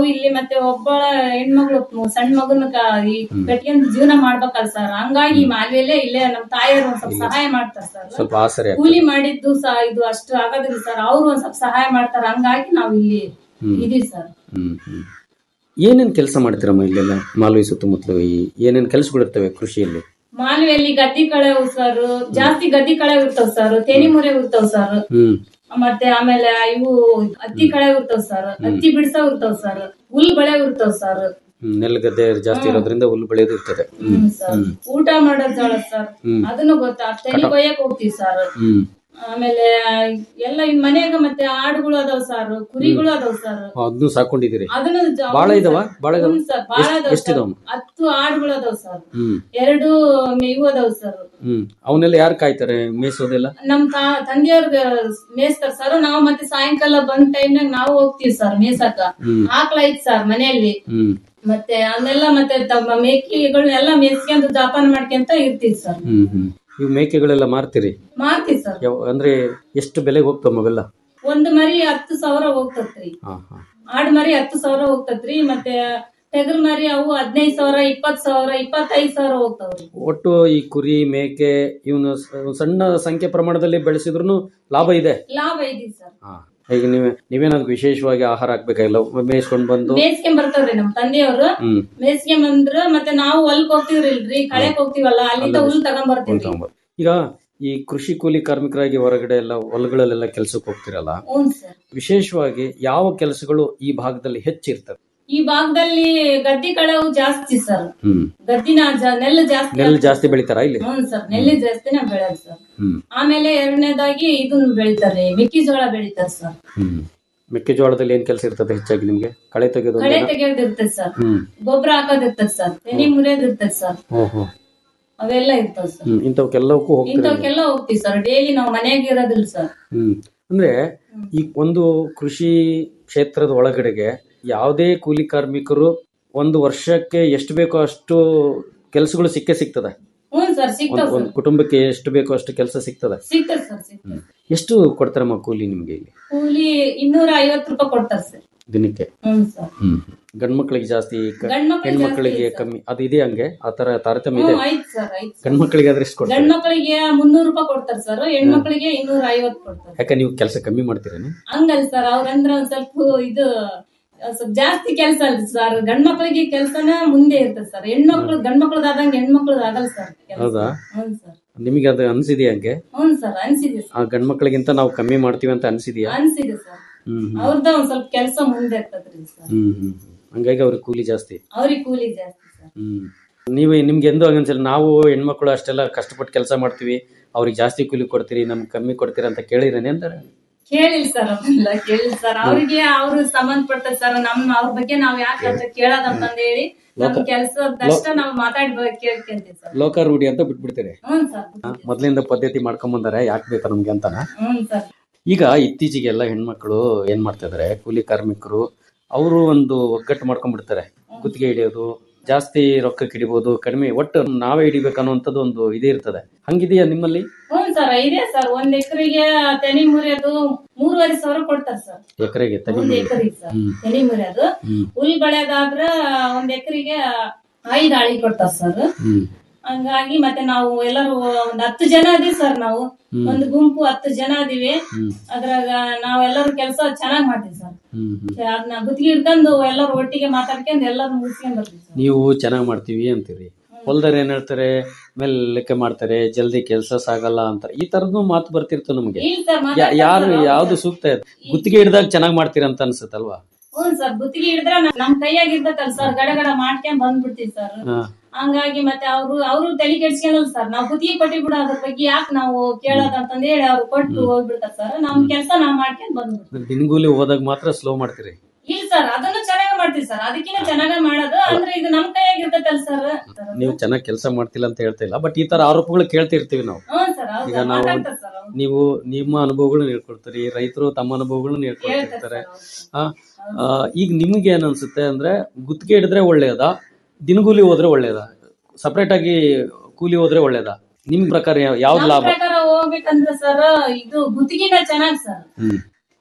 ಇಲ್ಲಿ ಮತ್ತೆ ಒಬ್ಬಳ ಹೆಣ್ಮಗಳು ಸಣ್ಣ ಮಗನ ಕ- ಈ ಕಟ್ಕೊಂಡು ಜೀವನ ಮಾಡ್ಬೇಕಲ್ಲ ಸರ್ ಹಂಗಾಗಿ ಮಾಲ್ಯಲ್ಲೇ ಇಲ್ಲೇ ನಮ್ ತಾಯಿಯವರು ಒಂದ್ ಸ್ವಲ್ಪ ಸಹಾಯ ಮಾಡ್ತಾರ ಸರ್ ಸ್ವಲ್ಪ ಆಸರೆ ಆಗ್ತದೆ. ಕೂಲಿ ಮಾಡಿದ್ದು ಸಹ ಇದು ಅಷ್ಟು ಆಗೋದಿಲ್ಲ ಸರ್ ಅವ್ರು ಒಂದ್ ಸ್ವಲ್ಪ ಸಹಾಯ ಮಾಡ್ತಾರ ಹಂಗಾಗಿ ನಾವ್ ಇಲ್ಲಿ ಇದೀವಿ ಸರ್ ಹ್ಮ್ ಹ್ಮ್ ಏನೇನ್ ಕೆಲಸ ಮಾಡ್ತೀರಮ್ಮ ಇಲ್ಲೆಲ್ಲ ಮಾಲ್ವಿ ಸುತ್ತಮುತ್ತಲು ಈ ಏನೇನ್ ಕೆಲಸಗಳಿರ್ತವೆ ಕೃಷಿಯಲ್ಲಿ ಮಾಲ್ವೆಯಲ್ಲಿ ಗದ್ದಿ ಕಳೆ ಸರ್ ಜಾಸ್ತಿ ಗದ್ದಿ ಕಳೆ ಇರ್ತಾವ ಸರ್ ತೆನಿ ಮುರೆ ಇರ್ತಾವ ಸರ್ ಹ್ಮ್ ಮತ್ತೆ ಆಮೇಲೆ ಇವು ಹತ್ತಿ ಕಳೆ ಇರ್ತಾವ ಸರ್ ಹತ್ತಿ ಬಿಡ್ಸವ್ ಇರ್ತಾವ ಸರ್ ಹುಲ್ ಬಳೆ ಇರ್ತಾವ ಸರ್ ಹ್ಮ್, ನೆಲಗದ್ದೆ ಜಾಸ್ತಿ ಇರೋದ್ರಿಂದ ಹುಲ್ಲು ಬೆಳೆಯೋದು ಇರ್ತದೆ ಹ್ಮ್ ಹ್ಮ್ ಸರ್ ಊಟ ಮಾಡೋದ್ ಜೋಳ ಸರ್ ಹ್ಮ್. ಅದನ್ನು ಗೊತ್ತಾ ತೆನಿ ಕೊಯ್ಯಕ್ ಹೋಗ್ತೀವಿ ಸರ್ ಹ್ಮ್ ಆಮೇಲೆ ಎಲ್ಲ ಇನ್ ಮನ್ಯಾಗ ಮತ್ತೆ ಆಡುಗಳು ಅದಾವ ಸರ್ ಕುರಿಗಳು ಅದಾವ ಸರ್ ಅದನ್ನು ಸಾಕೊಂಡಿದ್ದೀರಿ ಅದನ್ನು ಜ- ಬಾಳ ಇದಾವ ಬಾಳ ಇದಾವ ಹ್ಮ್ ಸರ್ ಬಾಳ ಎಷ್ಟ್- ಅದಾವ ಎಷ್ಟಿದಾವ ಸರ್. ಹತ್ತು ಆಡುಗಳು ಅದಾವ ಸರ್ ಹ್ಮ್ ಎರಡು ಇವು ಅದಾವ ಸರ್ ಹ್ಮ್ ಅವನ್ನೆಲ್ಲ ಯಾರು ಕಾಯ್ತಾರೆ ಮೇಯಿಸೋದೆಲ್ಲ ನಮ್ ತಾ- ತಂದೆಯವ್ರ ಮೇಯ್ಸ್ತಾರ ಸರ್ ನಾವು ಮತ್ತೆ ಸಾಯಂಕಾಲ ಬಂದ್ ಟೈಮ್ನಾಗ ನಾವು ಹೋಗ್ತೀವಿ ಸರ್ ಮೇಯ್ಸಕ ಹ್ಮ್ ಆಕಳ ಐತ್ ಸರ್ ಮನೆಯಲ್ಲಿ ಹ್ಮ್ ಮತ್ತೆ ಅವನ್ನೆಲ್ಲ ಮತ್ತೆ ತಮ್ಮ ಮೇಕೆಗಳನ್ನೆಲ್ಲ ಮೇಯ್ಸ್ಕೊಂಡ್ ಜಾಪಾನ್ ಮಾಡ್ಕೊಂತ ಇರ್ತೀವಿ ಸರ್ ಹ್ಮ್ ಹ್ಮ್ ಇವು ಮೇಕೆಗಳೆಲ್ಲ ಮಾರ್ತೀರಿ ಮಾರ್ತೀವಿ ಸರ್ ಯಾವ ಅಂದ್ರೆ ಎಷ್ಟು ಬೆಲೆಗೆ ಹೋಗ್ತಾವ ಅವೆಲ್ಲ ಒಂದ್ ಮರಿ ಹತ್ತು ಸಾವಿರ ಹೋಗ್ತತ್ರಿ ಹಾ ಹಾ ಆಡ್ ಮರಿ ಹತ್ತು ಸಾವಿರ ಹೋಗ್ತತ್ರಿ ಮತ್ತೆ ಟಗರ್ ಮರಿ ಅವು ಹದಿನೈದ್ ಸಾವಿರ ಇಪ್ಪತ್ ಸಾವಿರ ಇಪ್ಪತ್ತೈದ್ ಸಾವಿರ ಹೋಗ್ತಾವ್ರಿ ಒಟ್ಟು ಈ ಕುರಿ ಮೇಕೆ ಇವನು ಸಣ್ಣ ಸಂಖ್ಯೆ ಪ್ರಮಾಣದಲ್ಲಿ ಬೆಳೆಸಿದ್ರು ಲಾಭ ಇದೆ ಲಾಭ ಐತಿ ಸರ್ ಹಾ ಈಗ ನೀವೇ ನೀವೇನಾದ್ರು ವಿಶೇಷವಾಗಿ ಆಹಾರ ಹಾಕ್ಬೇಕಾಗಿಲ್ಲ ಮೇಯಿಸ್ಕೊಂಡ್ ಬಂದು ಮೇಯ್ಸ್ಕೊಂಡ್ ಬರ್ತಾವ್ರಿ ನಮ್ ತಂದೆಯವ್ರು ಹ್ಮ್ ಮೇಯ್ಸ್ಕೊಂಡ್ ಬಂದ್ರ ಮತ್ತೆ ನಾವು ಹೊಲ್ಕ್ ಹೋಗ್ತಿವ್ರಿಲ್ರಿ ಕಳೆಕ್ ಹೋಗ್ತಿವಲ್ಲ ಅಲ್ಲಿಂದ ಹುಲ್ ತಗೊಂಡ್ ಬರ್ತೀವಿ ತಗೊಂಬರ್. ಈಗ ಈ ಕೃಷಿ ಕೂಲಿ ಕಾರ್ಮಿಕರಾಗಿ ಹೊರಗಡೆ ಎಲ್ಲ ಹೊಲಗಳಲ್ಲೆಲ್ಲ ಕೆಲಸಕ್ಕೆ ಹೋಗ್ತಿರಲ್ಲ ಹ್ಞೂ ಸರ್ ವಿಶೇಷವಾಗಿ ಯಾವ ಕೆಲಸಗಳು ಈ ಭಾಗದಲ್ಲಿ ಹೆಚ್ಚಿರ್ತವೆ ಈ ಭಾಗದಲ್ಲಿ ಗದ್ದಿ ಕಳೆವು ಜಾಸ್ತಿ ಸರ್ ಹ್ಮ್ ಗದ್ದಿನ ಜ- ನೆಲ್ಲು ಜಾಸ್ತಿ ನೆಲ್ ಜಾಸ್ತಿ ಬೆಳಿತಾರ ಇಲ್ಲಿ ಹ್ಞೂ ಸರ್ ನೆಲ್ಲಿ ಜಾಸ್ತಿನೇ ಬೆಳೆಯೋದು ಸರ್ ಹ್ಮ್ ಆಮೇಲೆ ಎರಡನೇದಾಗಿ ಇದನ್ನ ಬೆಳಿತಾರೆ ಮೆಕ್ಕೆಜೋಳ ಬೆಳಿತಾರೆ ಸರ್ ಹ್ಮ್ ಮೆಕ್ಕೆಜೋಳದಲ್ಲಿ ಏನ್ ಕೆಲಸ ಇರ್ತದೆ ಹೆಚ್ಚಾಗಿ ನಿಮ್ಗೆ ಕಳೆ ತೆಗೆಯೋದು ಕಳೆ ಒಂದೇನಾ? ತೆಗೆಯೋದು ಇರ್ತದೆ ಸರ್ ಹ್ಮ್ ಗೊಬ್ಬರ ಹಾಕೋದ್ ಇರ್ತದೆ ಸರ್ ತೆನಿ ಮುರಿಯೋದ್ ಇರ್ತದೆ ಸರ್ ಓಹೋ ಅವೆಲ್ಲ ಇರ್ತವೆ ಸರ್ ಹ್ಮ್ ಇಂಥವಕ್ಕೆಲ್ಲವಕ್ಕೂ ಹೋಗ್ತೀರಿ ಇಂಥವಕ್ಕೆಲ್ಲ ಹೋಗ್ತೀವಿ ಸರ್ ಡೈಲಿ ನಾವು ಮನೆಯಾಗ ಇರೋದಿಲ್ಲ ಸರ್ ಹ್ಮ್ ಅಂದ್ರೆ ಈ ಒಂದು ಕೃಷಿ ಕ್ಷೇತ್ರದ ಒಳಗಡೆಗೆ ಯಾವುದೇ ಕೂಲಿ ಕಾರ್ಮಿಕರು ಒಂದು ವರ್ಷಕ್ಕೆ ಎಷ್ಟು ಬೇಕೋ ಅಷ್ಟು ಕೆಲಸಗಳು ಸಿಕ್ಕೇ ಸಿಗ್ತದೆ ಹ್ಞೂ ಸರ್ ಒಂದ್ ಸಿಗ್ತಾವ ಒಂದು ಸರ್ ಕುಟುಂಬಕ್ಕೆ ಎಷ್ಟು ಬೇಕೋ ಅಷ್ಟು ಕೆಲಸ ಸಿಗ್ತದೆ ಸಿಗ್ತದೆ ಸರ್ ಸಿಗ್ತದೆ ಎಷ್ಟು ಕೊಡ್ತಾರಮ್ಮ ಕೂಲಿ ನಿಮ್ಗೆ ಇಲ್ಲಿ ಕೂಲಿ ಇನ್ನೂರ ಐವತ್ತು ರೂಪಾಯಿ ಕೊಡ್ತಾರೆ ಸರ್ ದಿನಕ್ಕೆ ಹ್ಞೂ ಸರ್ ಹ್ಮ್ ಗಂಡ್ ಮಕ್ಳಿಗೆ ಜಾಸ್ತಿ ಕ- ಗಂಡ್ಮಕ್ಳಿಗೆ ಹೆಣ್ಮಕ್ಳಿಗೆ ಜಾಸ್ತಿ ಕಮ್ಮಿ ಅದು ಇದೆ ಹಂಗೆ ಆ ತರ ತಾರತಮ್ಯ ಹ್ಞೂ ಇದೆ ಐತ್ ಸರ್ ಐತ್ ಗಂಡ್ ಮಕ್ಳಿಗೆ ಆದ್ರೆ ಎಷ್ಟು ಕೊಡ್ತಾರೆ ಗಂಡ್ ಮಕ್ಕಳಿಗೆ ಮುನ್ನೂರು ರೂಪಾಯಿ ಕೊಡ್ತಾರೆ ಸರ್ ಹೆಣ್ಮಕ್ಳಿಗೆ ಇನ್ನೂರ ಐವತ್ತು ಕೊಡ್ತಾರೆ ಯಾಕೆ ನೀವು ಕೆಲಸ ಕಮ್ಮಿ ಮಾಡ್ತೀರೇನೆ ಹಂಗಲ್ಲ ಸರ್ ಅವ್ರಂದ್ರ ಒಂದ್ ಸ್ವಲ್ಪ ಇದು ಒಂದ್ ಸ್ವಲ್ಪ ಜಾಸ್ತಿ ಕೆಲಸ ಅಲ್ಲ ಸರ್ ಗಂಡ್ ಮಕ್ಳಿಗೆ ಕೆಲ್ಸನ ಮುಂದೆ ಇರ್ತದೆ ಸರ್ ಹೆಣ್ಮಕ್ಳು ಗಂಡ್ ಮಕ್ಳದಾದಂಗೆ ಹೆಣ್ಮಕ್ಳದ್ ಆಗಲ್ಲ ಸರ್ ಕೆಲ್ಸ. ಹೌದಾ ಹ್ಞೂ ಸರ್ ನಿಮಗೆ ಅದು ಅನ್ಸಿದೆಯಾ ಹಂಗೆ ಹ್ಞೂ ಸರ್ ಅನ್ಸಿದೆ ಸರ್ ಆ ಗಂಡ್ ಮಕ್ಳಿಗಿಂತ ನಾವು ಕಮ್ಮಿ ಮಾಡ್ತೀವಿ ಅಂತ ಅನ್ಸಿದ್ಯಾ ಅನ್ಸಿದೆ ಸರ್ ಹ್ಮ್ ಹ್ಮ್ ಅವ್ರದ ಒಂದ್ ಸ್ವಲ್ಪ ಕೆಲಸ ಮುಂದೆ ಇರ್ತದ್ರಿ ಸರ್ ಹ್ಮ್ ಹ್ಮ್ ಹ್ಮ್. ಹಂಗಾಗಿ ಅವ್ರಿಗೆ ಕೂಲಿ ಜಾಸ್ತಿ ಅವ್ರಿಗೆ ಕೂಲಿ ಜಾಸ್ತಿ ಸರ್ ಹ್ಮ್ ನೀವು ನಿಮ್ಗೆ ಎಂದೂ ಹಂಗನ್ಸಲ್ಲ ನಾವು ಹೆಣ್ಮಕ್ಳು ಅಷ್ಟೆಲ್ಲ ಕಷ್ಟಪಟ್ಟು ಕೆಲಸ ಮಾಡ್ತೀವಿ ಅವ್ರಿಗೆ ಜಾಸ್ತಿ ಕೂಲಿ ಕೊಡ್ತೀರಿ ನಮ್ಗೆ ಕಮ್ಮಿ ಕೊಡ್ತೀರಿ ಅಂತ ಕೇಳಿರೇನೆ ಅಂತಾರೆ ಕೇಳಿಲ್ಲ ಸರ್ ಅವೆಲ್ಲ ಕೇಳಿಲ್ಲ ಸರ್ ಅವ್ರಿಗೆ ಅವ್ರು ಸಂಬಂಧಪಟ್ಟ ಸರ್ ನಮ್ ಅವ್ರ ಬಗ್ಗೆ ನಾವ್ ಯಾಕೆ ಅಂತ ಕೇಳೋದಂತಂದ ಹೇಳಿ ನಮ್ ಕೆಲ್ಸದಷ್ಟ ನಾವ್ ಮಾತಾಡ್ಬೇಕು ಕೇಳ್ಕೊಂತೀವಿ ಸರ್ ಲೋಕಾರೂಢಿ ಅಂತ ಬಿಟ್ಬಿಡ್ತೀರಿ ಹ್ಞೂ ಸರ್ ಮೊದ್ಲಿಂದ ಪದ್ಧತಿ ಮಾಡ್ಕೊಂಡ್ ಬಂದಾರೆ ಯಾಕೆ ಬೇಕಾ ನಮ್ಗೆ ಅಂತಾನ ಹ್ಞೂ ಸರ್ ಈಗ ಇತ್ತೀಚೆಗೆಲ್ಲ ಹೆಣ್ಮಕ್ಳು ಏನ್ ಮಾಡ್ತಾ ಇದಾರೆ ಕೂಲಿ ಕಾರ್ಮಿಕರು ಅವರು ಒಂದು ಒಗ್ಗಟ್ಟು ಮಾಡ್ಕೊಂಡ್ಬಿಡ್ತಾರೆ ಗುತ್ತಿಗೆ ಹಿಡಿಯೋದು ಜಾಸ್ತಿ ರೊಕ್ಕ ಹಿಡಿಬೋದು ಕಡಿಮೆ ಒಟ್ಟು ನಾವೇ ಹಿಡಿಬೇಕು ಅನ್ನೋಂಥದ್ದು ಒಂದು ಇದೇ ಇರ್ತದೆ ಹಂಗಿದೆಯಾ ನಿಮ್ಮಲ್ಲಿ ಹ್ಞೂ ಸರ್ ಇದೆ ಸರ್ ಒಂದ್ ಎಕರೆಗೆ ತೆನಿ ಮುರಿಯೋದು ಮೂರುವರೆ ಸಾವಿರ ಕೊಡ್ತಾರೆ ಸರ್ ಎಕರೆಗೆ ತನಿ ಒಂದ್ ಎಕರೆಗೆ ಸರ್ ಹ್ಮ್. ತೆನಿ ಮುರಿಯೋದು ಹ್ಮ್ ಹುಲ್ ಬೆಳೆದಾದ್ರ ಒಂದ್ ಎಕರೆಗೆ ಐದ್ ಆಳಿ ಕೊಡ್ತಾರ ಸರ್ ಹ್ಮ್ ಹಂಗಾಗಿ ಮತ್ತೆ ನಾವು ಎಲ್ಲರೂ ಒಂದ್ ಹತ್ತು ಜನ ಅದೀವಿ ಸರ್ ನಾವು ಒಂದು ಗುಂಪು ಹತ್ತು ಜನ ಅದೀವಿ ಹ್ಮ್ ಅದ್ರಾಗ ನಾವೆಲ್ಲರೂ ಕೆಲಸ ಚೆನ್ನಾಗ್ ಮಾಡ್ತೀವಿ ಸರ್ ಹ್ಮ್ ಹ್ಮ್ ಅದನ್ನ ಗುತ್ತಿಗೆ ಹಿಡ್ಕೊಂಡು ಎಲ್ಲರೂ ಒಟ್ಟಿಗೆ ಮಾತಾಡ್ಕೊಂಡು ಎಲ್ಲರೂ ಮುಗಿಸ್ಕೊಂಡ್ ಬರ್ತೀವಿ ಸರ್ ನೀವು ಚೆನ್ನಾಗಿ ಮಾಡ್ತೀವಿ ಅಂತೀರಿ ಹೊಲ್ದಾರ ಏನ್ ಹೇಳ್ತಾರೆ ಮೆಲ್ಲಕ್ಕೆ ಮಾಡ್ತಾರೆ ಜಲ್ದಿ ಕೆಲಸ ಸಾಗಲ್ಲ ಅಂತಾರೆ ಈ ತರದ್ದು ಮಾತು ಬರ್ತಿರ್ತು ನಮಗೆ ಇಲ್ಲ ಸರ್ ಯಾ- ಮಾತಾಡ್ತಾರೆ ಯಾರು ಸರ್, ಹೌದು ಯಾವ್ದು ಸರ್. ಸೂಕ್ತ ಇದೆ ಗುತ್ತಿಗೆ ಹಿಡ್ದಾಗ ಚೆನ್ನಾಗಿ ಮಾಡ್ತೀರಾ ಅಂತ ಅನ್ಸುತ್ತಲ್ವಾ ಹ್ಞೂ ಸರ್ ಗುತ್ತಿಗೆ ಹಿಡಿದ್ರೆ ನಮ್ ಕೈಯಾಗ ಇರ್ತೈತಲ್ಲ ಸರ್ ಗಡಗಡ ಮಾಡ್ಕೊಂಡ್ ಬಂದ್ಬಿಡ್ತೀವಿ ಸರ್ ಹಾ. ಹಂಗಾಗಿ ಮತ್ತೆ ಅವ್ರು ಅವರು ತಲೆ ಕೆಡ್ಸ್ಕೊಳಲ್ಲ ಸರ್ ನಾವ್ ಗುತ್ತಿಗೆ ಕೊಟ್ಟಿ ಬಿಡು ಅದ್ರ ಬಗ್ಗೆ ಯಾಕೆ ನಾವು ಕೇಳೋದಂತಂದ್ ಹೇಳಿ ಅವ್ರು ಕೊಟ್ಟು ಹೋಗ್ಬಿಡ್ತಾರೆ ಸರ್ ನಮ್ ಕೆಲ್ಸ ನಾವ್ ಮಾಡ್ಕೊಂಡ್ ಬಂದ್ಬಿಡ್ತೀವಿ ದಿನಗೂಲಿ ಹೋದಾಗ ಮಾತ್ರ ಸ್ಲೋ ಮಾಡ್ತೀರಿ ಇಲ್ಲ ಸರ್ ಅದನ್ನು ಚೆನ್ನಾಗ್ ಮಾಡ್ತೀವಿ ಸರ್ ಅದಕ್ಕಿಂತ ಚೆನ್ನಾಗ ಮಾಡೋದು ಅಂದ್ರೆ ಇದು ನಮ್ ಕೈಯಾಗ ಇರ್ತೈತಲ್ಲ ಸರ್ ನೀವು ಚೆನ್ನಾಗಿ ಕೆಲಸ ಮಾಡ್ತಿಲ್ಲ ಅಂತ ಹೇಳ್ತಾ ಇಲ್ಲ ಬಟ್ ಈ ತರ ಆರೋಪಗಳು ಕೇಳ್ತಿರ್ತೀವಿ ನಾವು ಹ್ಞೂ ಸರ್ ಈಗ ಹೌದು ನಾವು ಮಾತಾಡ್ತಾರೆ ಸರ್ ಅವ್ರು. ನೀವು ನಿಮ್ಮ ಅನುಭವಗಳನ್ನ ಹೇಳ್ಕೊಡ್ತೀರಿ ರೈತರು ತಮ್ಮ ಅನುಭವಗಳನ್ನ ಹೇಳ್ಕೊಡ್ತಿರ್ತಾರೆ ಆ, ಆ, ಈಗ ನಿಮ್ಗೆ ಏನ್ ಅನ್ಸುತ್ತೆ ಅಂದ್ರೆ ಗುತ್ತಿಗೆ ಹಿಡಿದ್ರೆ ಒಳ್ಳೇದಾ ದಿನಗೂಲಿ ಹೋದ್ರೆ ಒಳ್ಳೇದಾ ಸಪರೇಟ್ ಆಗಿ ಕೂಲಿ ಹೋದ್ರೆ ಒಳ್ಳೇದಾ ನಿಮ್ ಪ್ರಕಾರ ಯಾವ- ಯಾವ್ದ್ ನಮ್ ಲಾಭ ಪ್ರಕಾರ ಹೋಗ್ಬೇಕಂದ್ರೆ ಸರ್ ಇದು ಗುತ್ತಿಗೆನ ಚೆನ್ನಾಗ್ ಸರ್ ಹ್ಮ್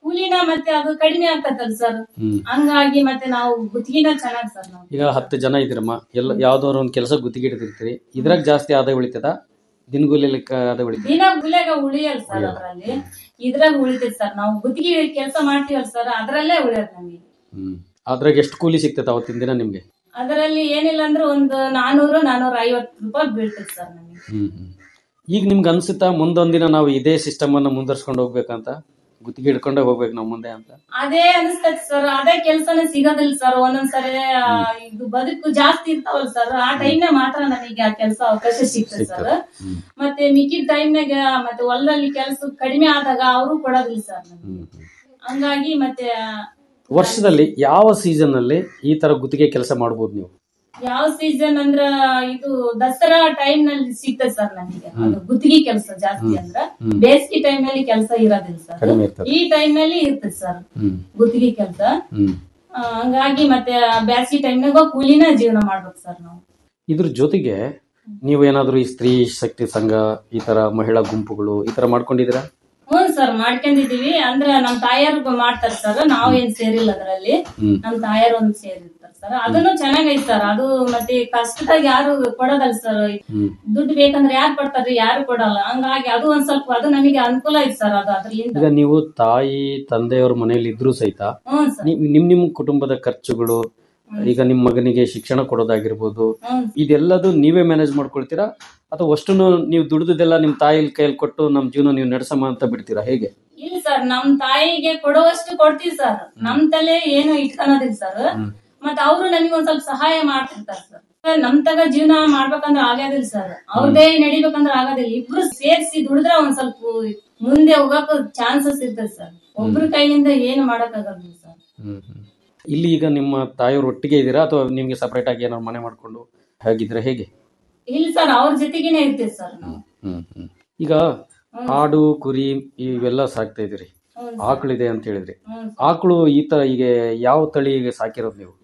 ಕೂಲಿನ ಮತ್ತೆ ಅದು ಕಡಿಮೆ ಆಗ್ತದಲ್ಲ ಸರ್ ಹ್ಮ್ ಹಂಗಾಗಿ ಮತ್ತೆ ನಾವು ಗುತ್ತಿಗೆನ ಚೆನ್ನಾಗ್ ಸರ್ ನಾವು ಈಗ ಹತ್ತು ಜನ ಇದ್ದೀರಮ್ಮ ಎಲ್ಲ ಯಾವ್ದಾದ್ರು ಒಂದು ಕೆಲಸ ಗುತ್ತಿಗೆ ಹಿಡಿದಿರ್ತೀರಿ ಇದ್ರಾಗ ಜಾಸ್ತಿ ಆದಾಯ ಉಳಿತದ ದಿನಗೂಲಿ ಲೆಕ್ಕ ಆದಾಯ ಉಳಿತದ ದಿನ ಗುಲೆಗ ಉಳಿಯಲ್ಲ ಸರ್ ಅದ್ರಲ್ಲಿ ಇದ್ರಾಗ ಉಳಿತೈತಿ ಸರ್ ನಾವು ಗುತ್ತಿಗೆ ಕೆಲಸ ಮಾಡ್ತೀವಲ್ಲ ಸರ್ ಅದ್ರಲ್ಲೇ ಉಳಿಯೋದು ನಮಗೆ ಹ್ಮ್ ಅದ್ರಾಗ ಎಷ್ಟು ಕೂಲಿ ಸಿಗ್ತೈತೆ ಅವತ್ತಿನ ದಿನ ನಿಮ್ಗೆ ಅದರಲ್ಲಿ ಏನಿಲ್ಲ ಅಂದ್ರೆ ಒಂದು ನಾನೂರು ನಾನೂರ ಐವತ್ತು ರೂಪಾಯಿ ಬೀಳ್ತೈತಿ ಸರ್ ನಮಗೆ ಹ್ಮ್ ಹ್ಮ್ ಈಗ ನಿಮ್ಗೆ ಅನ್ಸುತ್ತಾ ಮುಂದೊಂದಿನ ನಾವು ಇದೇ ಸಿಸ್ಟಮ್ ಅನ್ನ ಮುಂದರ್ಸ್ಕೊಂಡು ಹೋಗ್ಬೇಕಂತ ಗುತ್ತಿಗೆ ಹಿಡ್ಕೊಂಡೇ ಹೋಗ್ಬೇಕು ನಾವು ಮುಂದೆ ಅಂತ ಅದೇ ಅನಿಸ್ತೈತಿ ಸರ್ ಅದೇ ಕೆಲ್ಸನೇ ಸಿಗೋದಿಲ್ಲ ಸರ್ ಒಂದೊಂದ್ಸರಿ ಆ, ಇದು ಬದುಕು ಜಾಸ್ತಿ ಇರ್ತಾವಲ್ಲ ಸರ್ ಆ ಟೈಮ್ನ ಮಾತ್ರ ನಮಗೆ ಆ ಕೆಲಸ ಅವಕಾಶ ಸಿಗ್ತದೆ ಸರ್ ಹ್ಮ್. ಮತ್ತೆ ಮಿಕ್ಕಿದ ಟೈಮ್ನಾಗ ಮತ್ತೆ ಹೊಲದಲ್ಲಿ ಕೆಲಸ ಕಡಿಮೆ ಆದಾಗ ಅವರು ಕೊಡೋದಿಲ್ಲ ಸರ್ ನಮ್ಗೆ ಹ್ಮ್ ಹ್ಮ್. ಹಂಗಾಗಿ ಮತ್ತೆ ವರ್ಷದಲ್ಲಿ ಯಾವ ಸೀಸನ್ ಅಲ್ಲಿ ಈ ತರ ಗುತ್ತಿಗೆ ಕೆಲಸ ಮಾಡ್ಬೋದು ನೀವು ಯಾವ ಸೀಸನ್ ಅಂದ್ರ ಇದು ದಸರಾ ಟೈಮ್ ನಲ್ಲಿ ಸಿಗ್ತದೆ ಸರ್ ನಮಗೆ ಅದು ಗುತ್ತಿಗೆ ಕೆಲಸ ಜಾಸ್ತಿ ಅಂದ್ರ ಹ್ಮ್. ಬೇಸಿಗೆ ಟೈಮ್ ನಲ್ಲಿ ಕೆಲಸ ಇರೋದಿಲ್ಲ ಸರ್ ಕಡಿಮೆ ಇರ್ತದೆ ಈ ಟೈಮ್ ನಲ್ಲಿ ಇರ್ತದೆ ಸರ್ ಹ್ಮ್ ಗುತ್ತಿಗೆ ಕೆಲಸ ಹ್ಮ್ ಹಂಗಾಗಿ ಮತ್ತೆ ಬೇಸಿಗೆ ಟೈಮ್ನಾಗ ಕೂಲಿನ ಜೀವನ ಮಾಡ್ಬೇಕು ಸರ್ ನಾವು ಇದ್ರ ಜೊತೆಗೆ ನೀವು ಏನಾದ್ರು ಈ ಸ್ತ್ರೀ ಶಕ್ತಿ ಸಂಘ ಈ ತರ ಮಹಿಳಾ ಗುಂಪುಗಳು ಈ ತರ ಮಾಡ್ಕೊಂಡಿದ್ದೀರಾ ಹ್ಞೂ ಸರ್ ಮಾಡ್ಕೊಂಡಿದೀವಿ ಅಂದ್ರ ನಮ್ ತಾಯರು ಮಾಡ್ತಾರ ಸರ್ ನಾವೇನ್ ಸೇರಿಲ್ಲ ಅದರಲ್ಲಿ ಹ್ಮ್ ನಮ್ ತಾಯರ್ ಒಂದ್ ಸೇರಿರ್ತಾರ ಸರ್ ಅದನ್ನು ಚೆನ್ನಾಗೈತ್ ಸರ್ ಅದು ಮತ್ತೆ ಕಷ್ಟದಾಗ ಯಾರು ಕೊಡೋದಲ್ಲ ಸರ್ ಹ್ಮ್ ದುಡ್ಡು ಬೇಕಂದ್ರೆ ಯಾರು ಕೊಡ್ತಾರ್ರಿ ಯಾರು ಕೊಡಲ್ಲ ಹಂಗಾಗಿ ಅದು ಒಂದ್ ಸ್ವಲ್ಪ ಅದು ನಮಗೆ ಅನುಕೂಲ ಐತ್ ಸರ್ ಅದು ಅದ್ರಲಿಂದ ಈಗ ನೀವು ತಾಯಿ ತಂದೆಯವ್ರ ಮನೆಯಲ್ಲಿ ಇದ್ರೂ ಸಹಿತ ಹ್ಞೂ ಸರ್ ನೀವ್- ನಿಮ್ ನಿಮ್ ಕುಟುಂಬದ ಖರ್ಚುಗಳು ಈಗ ನಿಮ್ ಮಗನಿಗೆ ಶಿಕ್ಷಣ ಕೊಡೋದಾಗಿರ್ಬೋದು ಹ್ಞೂ ಇದೆಲ್ಲದು ನೀವೇ ಮ್ಯಾನೇಜ್ ಮಾಡ್ಕೊಳ್ತೀರಾ ಅಥವಾ ಅಷ್ಟನ್ನು ನೀವು ದುಡ್ದದೆಲ್ಲ ನಿಮ್ ತಾಯಿ ಕೈಯಲ್ಲಿ ಕೊಟ್ಟು ನಮ್ ಜೀವನ ನೀವು ನಡೆಸಮ್ಮ ಅಂತ ಬಿಡ್ತೀರಾ ಹೇಗೆ ಇಲ್ಲ ಸರ್ ನಮ್ ತಾಯಿಗೆ ಕೊಡುವಷ್ಟು ಕೊಡ್ತೀವಿ ಸರ್ ನಮ್ ತಲೆ ಏನು ಇಟ್ಕೊಳೋದಿಲ್ಲ ಸರ್ ಹ್ಮ್. ಮತ್ತ ಅವರು ನಮಗೆ ಒಂದ್ ಸ್ವಲ್ಪ ಸಹಾಯ ಮಾಡ್ತಿರ್ತಾರ ಸರ್ ನಮ್ ತಗ ಜೀವನ ಮಾಡ್ಬೇಕಂದ್ರ ಆಗೋದಿಲ್ಲ ಸರ್ ಅವ್ರದೇ ನಡಿಬೇಕಂದ್ರ ಆಗೋದಿಲ್ಲ ಇಬ್ರು ಸೇರ್ಸಿ ದುಡಿದ್ರೆ ಒಂದ್ ಸ್ವಲ್ಪ ಮುಂದೆ ಹೋಗಕ್ ಚಾನ್ಸಸ್ ಇರ್ತದೆ ಸರ್ ಒಬ್ರ ಕೈಯಿಂದ ಏನು ಮಾಡಕ್ ಆಗೋದಿಲ್ಲ ಸರ್ ಹ್ಮ್ ಹ್ಮ್. ಇಲ್ಲಿ ಈಗ ನಿಮ್ಮ ತಾಯಿಯವ್ರ ಒಟ್ಟಿಗೆ ಇದ್ದೀರಾ ಅಥವಾ ನಿಮ್ಗೆ ಸಪರೇಟ್ ಆಗಿ ಏನಾದ್ರು ಮನೆ ಮಾಡ್ಕೊಂಡು ಹೇಗಿದ್ರೆ ಹೇಗೆ ಇಲ್ಲ ಸರ್ ಅವ್ರ ಜೊತೆಗೇನೆ ಇರ್ತೀವಿ ಸರ್ ನಾವು ಹ್ಮ್ ಹ್ಮ್ ಈಗ ಆಡು ಕುರಿ ಇವೆಲ್ಲ ಸಾಕ್ತಾ ಇದೀರಿ ಹ್ಮ್ ಆಕಳಿದೆ ಅಂತ ಹೇಳಿದ್ರಿ ಹ್ಮ್ ಆಕಳು ಈ ತರ ಈಗ ಯಾವ ತಳಿ ಸಾಕಿರೋದು ನೀವು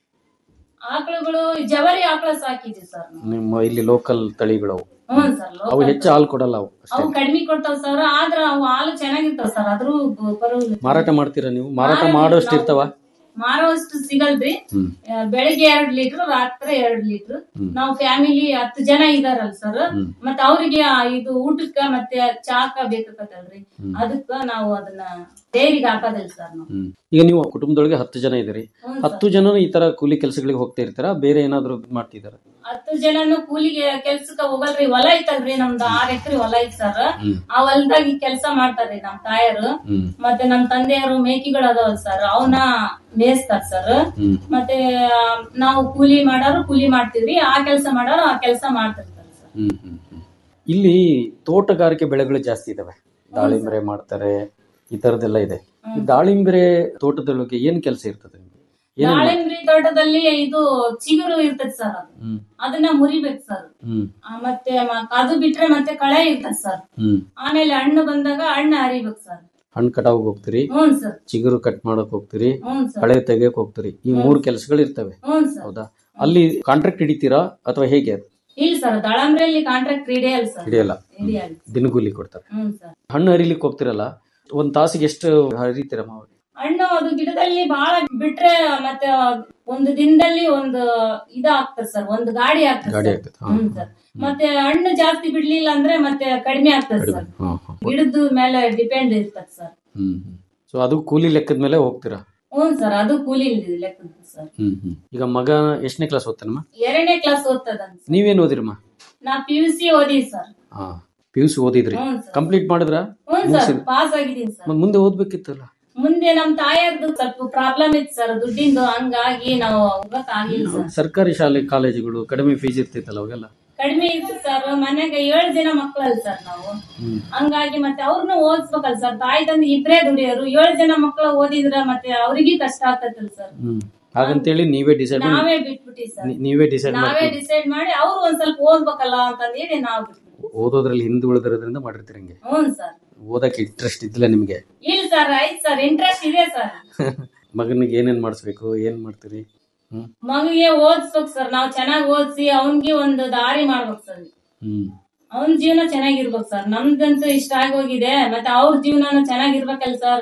ಆಕಳುಗಳು ಜವರಿ ಆಕಳ ಸಾಕಿದ್ವಿ ಸರ್ ನಾವು ನಿಮ್ಮ ಇಲ್ಲಿ ಲೋಕಲ್ ತಳಿಗಳು ಅವು. ಹ್ಮ್ ಸರ್ ಅವು ಹೆಚ್ಚು ಹಾಲು ಕೊಡಲ್ಲ ಅವು ಅಷ್ಟೇ ಅವು ಕಡಿಮೆ ಕೊಡ್ತಾವ ಸರ್ ಆದ್ರ ಅವು ಹಾಲು ಚೆನ್ನಾಗಿರ್ತಾವ ಸರ್ ಆದ್ರೂ ಪರವಾಗಿಲ್ಲ ಮಾರಾಟ ಮಾಡ್ತೀರಾ ನೀವು ಮಾರಾಟ ಮಾಡೋಷ್ಟು ಇರ್ತಾವ ಮಾರುವಷ್ಟು ಸಿಗಲ್ರಿ ಹ್ಮ್ ಆ, ಬೆಳಿಗ್ಗೆ ಎರಡ್ ಲೀಟರ್ ರಾತ್ರಿ ಎರಡ್ ಲೀಟರ್ ಹ್ಮ್. ನಾವು ಫ್ಯಾಮಿಲಿ ಹತ್ತು ಜನ ಇದಾರಲ್ಲ ಸರ್ ಹ್ಮ್. ಮತ್ತೆ ಅವ್ರಿಗೆ ಆ ಇದು ಊಟಕ್ಕ ಮತ್ತೆ ಚಾಕ ಬೇಕಾಗತ್ತಲ್ರಿ ಹ್ಮ್. ಅದಕ್ಕ ನಾವು ಅದನ್ನ ಡೈರಿಗೆ ಹಾಕೋದಿಲ್ಲ ಸರ್ ನಾವು ಹ್ಮ್ ಈಗ ನೀವು ಕುಟುಂಬದೊಳಗೆ ಹತ್ತು ಜನ ಇದ್ದೀರಿ ಹ್ಮ್ ಸರ್. ಹತ್ತು ಜನ ಈ ತರ ಕೂಲಿ ಕೆಲಸಗಳಿಗೆ ಹೋಗ್ತಾ ಇರ್ತೀರಾ ಬೇರೆ ಏನಾದ್ರು ಮಾಡ್ತಿದಾರ ಹತ್ತು ಜನನು ಕೂಲಿಗೆ ಕೆಲ್ಸಕ್ಕ ಹೋಗಲ್ರಿ ಹೊಲ ಐತಲ್ರಿ ನಮ್ದು ಆರ್ ಎಕರೆ ಹೊಲ ಐತ್ ಸರ್ ಹ್ಮ್ ಆ ಹೊಲದಾಗ ಕೆಲ್ಸ ಮಾಡ್ತಾರ್ರಿ ನಮ್ ತಾಯರು ಹ್ಮ್ ಮತ್ತೆ ನಮ್ ತಂದೆಯವರು ಮೇಕಿಗಳು ಅದಾವಲ್ ಸರ್ ಅವನ್ನ ಮೇಯಿಸ್ತಾರ ಸರ್ ಹ್ಮ್ ಮತ್ತೆ ಆ, ನಾವು ಕೂಲಿ ಮಾಡೋರು ಕೂಲಿ ಮಾಡ್ತೀವ್ರಿ ಆ ಕೆಲಸ ಮಾಡೋರು ಆ ಕೆಲಸ ಮಾಡ್ತಿರ್ತಾರೆ ಸರ್ ಹ್ಮ್ ಹ್ಮ್ ಹ್ಮ್. ಇಲ್ಲಿ ತೋಟಗಾರಿಕೆ ಬೆಳೆಗಳು ಜಾಸ್ತಿ ಇದಾವೆ ದಾಳಿಂಬರೆ ಮಾಡ್ತಾರೆ ಈ ತರದೆಲ್ಲ ಇದೆ ಈ ದಾಳಿಂಬರೆ ತೋಟದೊಳಗೆ ಏನ್ ಕೆಲಸ ಇರ್ತದೆ ನಿಮ್ಗೆ? ಏನೇನ್ ಮಾಡ್- ದಾಳಿಂಬ್ರಿ ತೋಟದಲ್ಲಿ ಇದು ಚಿಗುರು ಇರ್ತದೆ ಸರ್ ಅದು ಹ್ಮ್ ಅದನ್ನ ಮುರಿಬೇಕು ಸರ್ ಹ್ಮ್ ಆ, ಮತ್ತೆ ಮ- ಅದು ಬಿಟ್ರೆ ಮತ್ತೆ ಕಳೆ ಇರ್ತದೆ ಸರ್ ಹ್ಮ್ ಆಮೇಲೆ ಹಣ್ಣು ಬಂದಾಗ ಹಣ್ಣು ಹರಿಬೇಕು ಸರ್ ಹಣ್ಣು ಕಟಾವ್ ಹೋಗ್ತೀರಿ ಹ್ಞೂ ಸರ್ ಚಿಗುರು ಕಟ್ ಮಾಡಕ್ ಹೋಗ್ತೀರಿ ಹ್ಞೂ ಸರ್ ಕಳೆ ತೆಗಿಯಕ್ ಹೋಗ್ತೀರಿ ಈ ಮೂರು ಕೆಲಸಗಳು ಇರ್ತವೆ ಹ್ಞೂ ಸರ್ ಹೌದಾ ಅಲ್ಲಿ ಕಾಂಟ್ರಾಕ್ಟ್ ಹಿಡಿತೀರಾ ಅಥವಾ ಹೇಗೆ ಅದು ಇಲ್ಲ ಸರ್ ದಾಳಂಬ್ರಿಯಲ್ಲಿ ಕಾಂಟ್ರಾಕ್ಟ್ ಹಿಡಿಯಲ್ಲ ಸರ್ ಹಿಡಿಯಲ್ಲ ಹಿಡಿಯಲ್ಲ ದಿನಗೂಲಿ ಕೊಡ್ತಾರೆ ಹ್ಞೂ ಸರ್ ಹಣ್ಣು ಹರಿಲಿಕ್ಕೆ ಹೋಗ್ತಿರಲ್ಲ ಒಂದ್ ತಾಸಿಗೆ ಎಷ್ಟು ಹರಿತೀರ ಮಾವ ಹಣ್ಣು ಅದು ಗಿಡದಲ್ಲಿ ಬಹಳ ಬಿಟ್ರೆ ಮತ್ತೆ ಒಂದು ದಿನದಲ್ಲಿ ಒಂದು ಇದಾಗ್ತದೆ ಸರ್ ಒಂದು ಗಾಡಿ ಆಗ್ತದೆ ಗಾಡಿ ಸರ್ ಆಗ್ತದೆ ಹಾ, ಹ್ಮ್ ಸರ್ ಮತ್ತೆ ಹಣ್ಣು ಜಾಸ್ತಿ ಬಿಡ್ಲಿಲ್ಲ ಅಂದ್ರೆ ಮತ್ತೆ ಕಡಿಮೆ ಆಗ್ತದೆ ಸರ್ ಹಾ, ಹಾ. ಗಿಡದ ಮೇಲೆ ಡಿಪೆಂಡ್ ಇರ್ತದೆ ಸರ್ ಹ್ಮ್ ಸೊ ಅದು ಕೂಲಿ ಲೆಕ್ಕದ ಮೇಲೆ ಹೋಗ್ತೀರಾ ಹ್ಞೂ ಸರ್ ಅದು ಕೂಲಿ ಲೆಕ್ಕದ ಸರ್ ಹ್ಮ್ ಹ್ಮ್ ಈಗ ಮಗ ಎಷ್ಟನೇ ಕ್ಲಾಸ್ ಓದ್ತಾನಮ್ಮ ಎರಡನೇ ಕ್ಲಾಸ್ ಓದ್ತದಂತ ನೀವೇನ್ ಓದಿರಮ್ಮ ನಾ ಪಿ ಯು ಸಿ ಓದಿವಿ ಸರ್ ಹಾ ಪಿ ಯು ಸಿ ಓದಿದ್ರಿ ಹ್ಞೂ ಸರ್ ಕಂಪ್ಲೀಟ್ ಮಾಡಿದ್ರ ಹ್ಞೂ ಸರ್ ಪಾಸ್ ಆಗಿದ್ದೀನಿ ಸರ್ ಮತ್ತ್ ಮುಂದೆ ಓದ್ಬೇಕಿತ್ತಲ್ಲ ಮುಂದೆ ನಮ್ ತಾಯರ್ದು ಸ್ವಲ್ಪ ಪ್ರಾಬ್ಲಮ್ ಇತ್ತು ಸರ್ ದುಡ್ಡಿಂದು ಹಂಗಾಗಿ ನಾವು ಹೋಗಕ್ ಆಗಿಲ್ಲ ಸರ್ ಸರ್ಕಾರಿ ಶಾಲೆ ಕಾಲೇಜುಗಳು ಕಡಿಮೆ ಫೀಸ್ ಇರ್ತಿತ್ತಲ್ಲ ಅವಾಗೆಲ್ಲ ಕಡಿಮೆ ಇತ್ತು ಸರ್ ಮನೆಗೆ ಏಳು ಜನ ಮಕ್ಕಳಲ್ಲ ಸರ್ ನಾವು ಹ್ಮ್ ಹಂಗಾಗಿ ಮತ್ತೆ ಅವ್ರನ್ನ ಓದಿಸ್ಬೇಕಲ್ಲ ಸರ್ ತಾಯಿ ತಂದೆ ಇಬ್ರೇ ದುಡಿಯೋರು ಏಳು ಜನ ಮಕ್ಕಳು ಓದಿದ್ರ ಮತ್ತೆ ಅವ್ರಿಗೆ ಕಷ್ಟ ಆಗ್ತದಲ್ಲ ಸರ್ ಹ್ಮ್ ಹಾಗಂತೇಳಿ ನೀವೇ ಡಿಸೈಡ್ ಮಾಡಿ ನಾವೇ ಬಿಟ್ಬಿಟ್ಟಿ ಸರ್ ನೀ- ನೀವೇ ಡಿಸೈಡ್ ನಾವೇ ಮಾಡಿ ಡಿಸೈಡ್ ಮಾಡಿ ಅವ್ರು ಒಂದ್ ಸ್ವಲ್ಪ ಓದ್ಬೇಕಲ್ಲ ಅಂತಂದೇಳಿ ನಾವು ಬಿಟ್ಬಿಟ್ವಿ ಓದೋದ್ರಲ್ಲಿ ಹಿಂದೆ ಉಳಿದಿರೋದ್ರಿಂದ ಮಾಡಿರ್ತೀರಿ ಹಂಗೆ ಹ್ಞೂ ಸರ್ ಓದಕ್ಕೆ ಇಂಟ್ರೆಸ್ಟ್ ಇದ್ದಿಲ್ಲ ನಿಮ್ಗೆ ಇಲ್ಲ ಸರ್ ಆಯ್ತು ಸರ್ ಇಂಟ್ರೆಸ್ಟ್ ಇದೆ ಸರ್ ಮಗನಿಗೆ ಏನೇನ್ ಮಾಡಿಸ್ಬೇಕು ಏನ್ ಮಾಡ್ತೀರಿ ಹ್ಮ್ ಮಗುಗೆ ಓದಿಸ್ಬೇಕು ಸರ್ ನಾವು ಚೆನ್ನಾಗಿ ಓದಿಸಿ ಅವನ್ಗೆ ಒಂದು ದಾರಿ ಮಾಡ್ಬೇಕು ಸರ್ ಹ್ಮ್ ಅವನ್ ಜೀವನ ಚೆನ್ನಾಗಿರ್ಬೇಕು ಸರ್ ನಮ್ದಂತೂ ಇಷ್ಟ ಆಗೋಗಿದೆ ಮತ್ತೆ ಅವ್ರ ಜೀವನ ಚೆನ್ನಾಗಿರ್ಬೇಕಲ್ಲ ಸರ್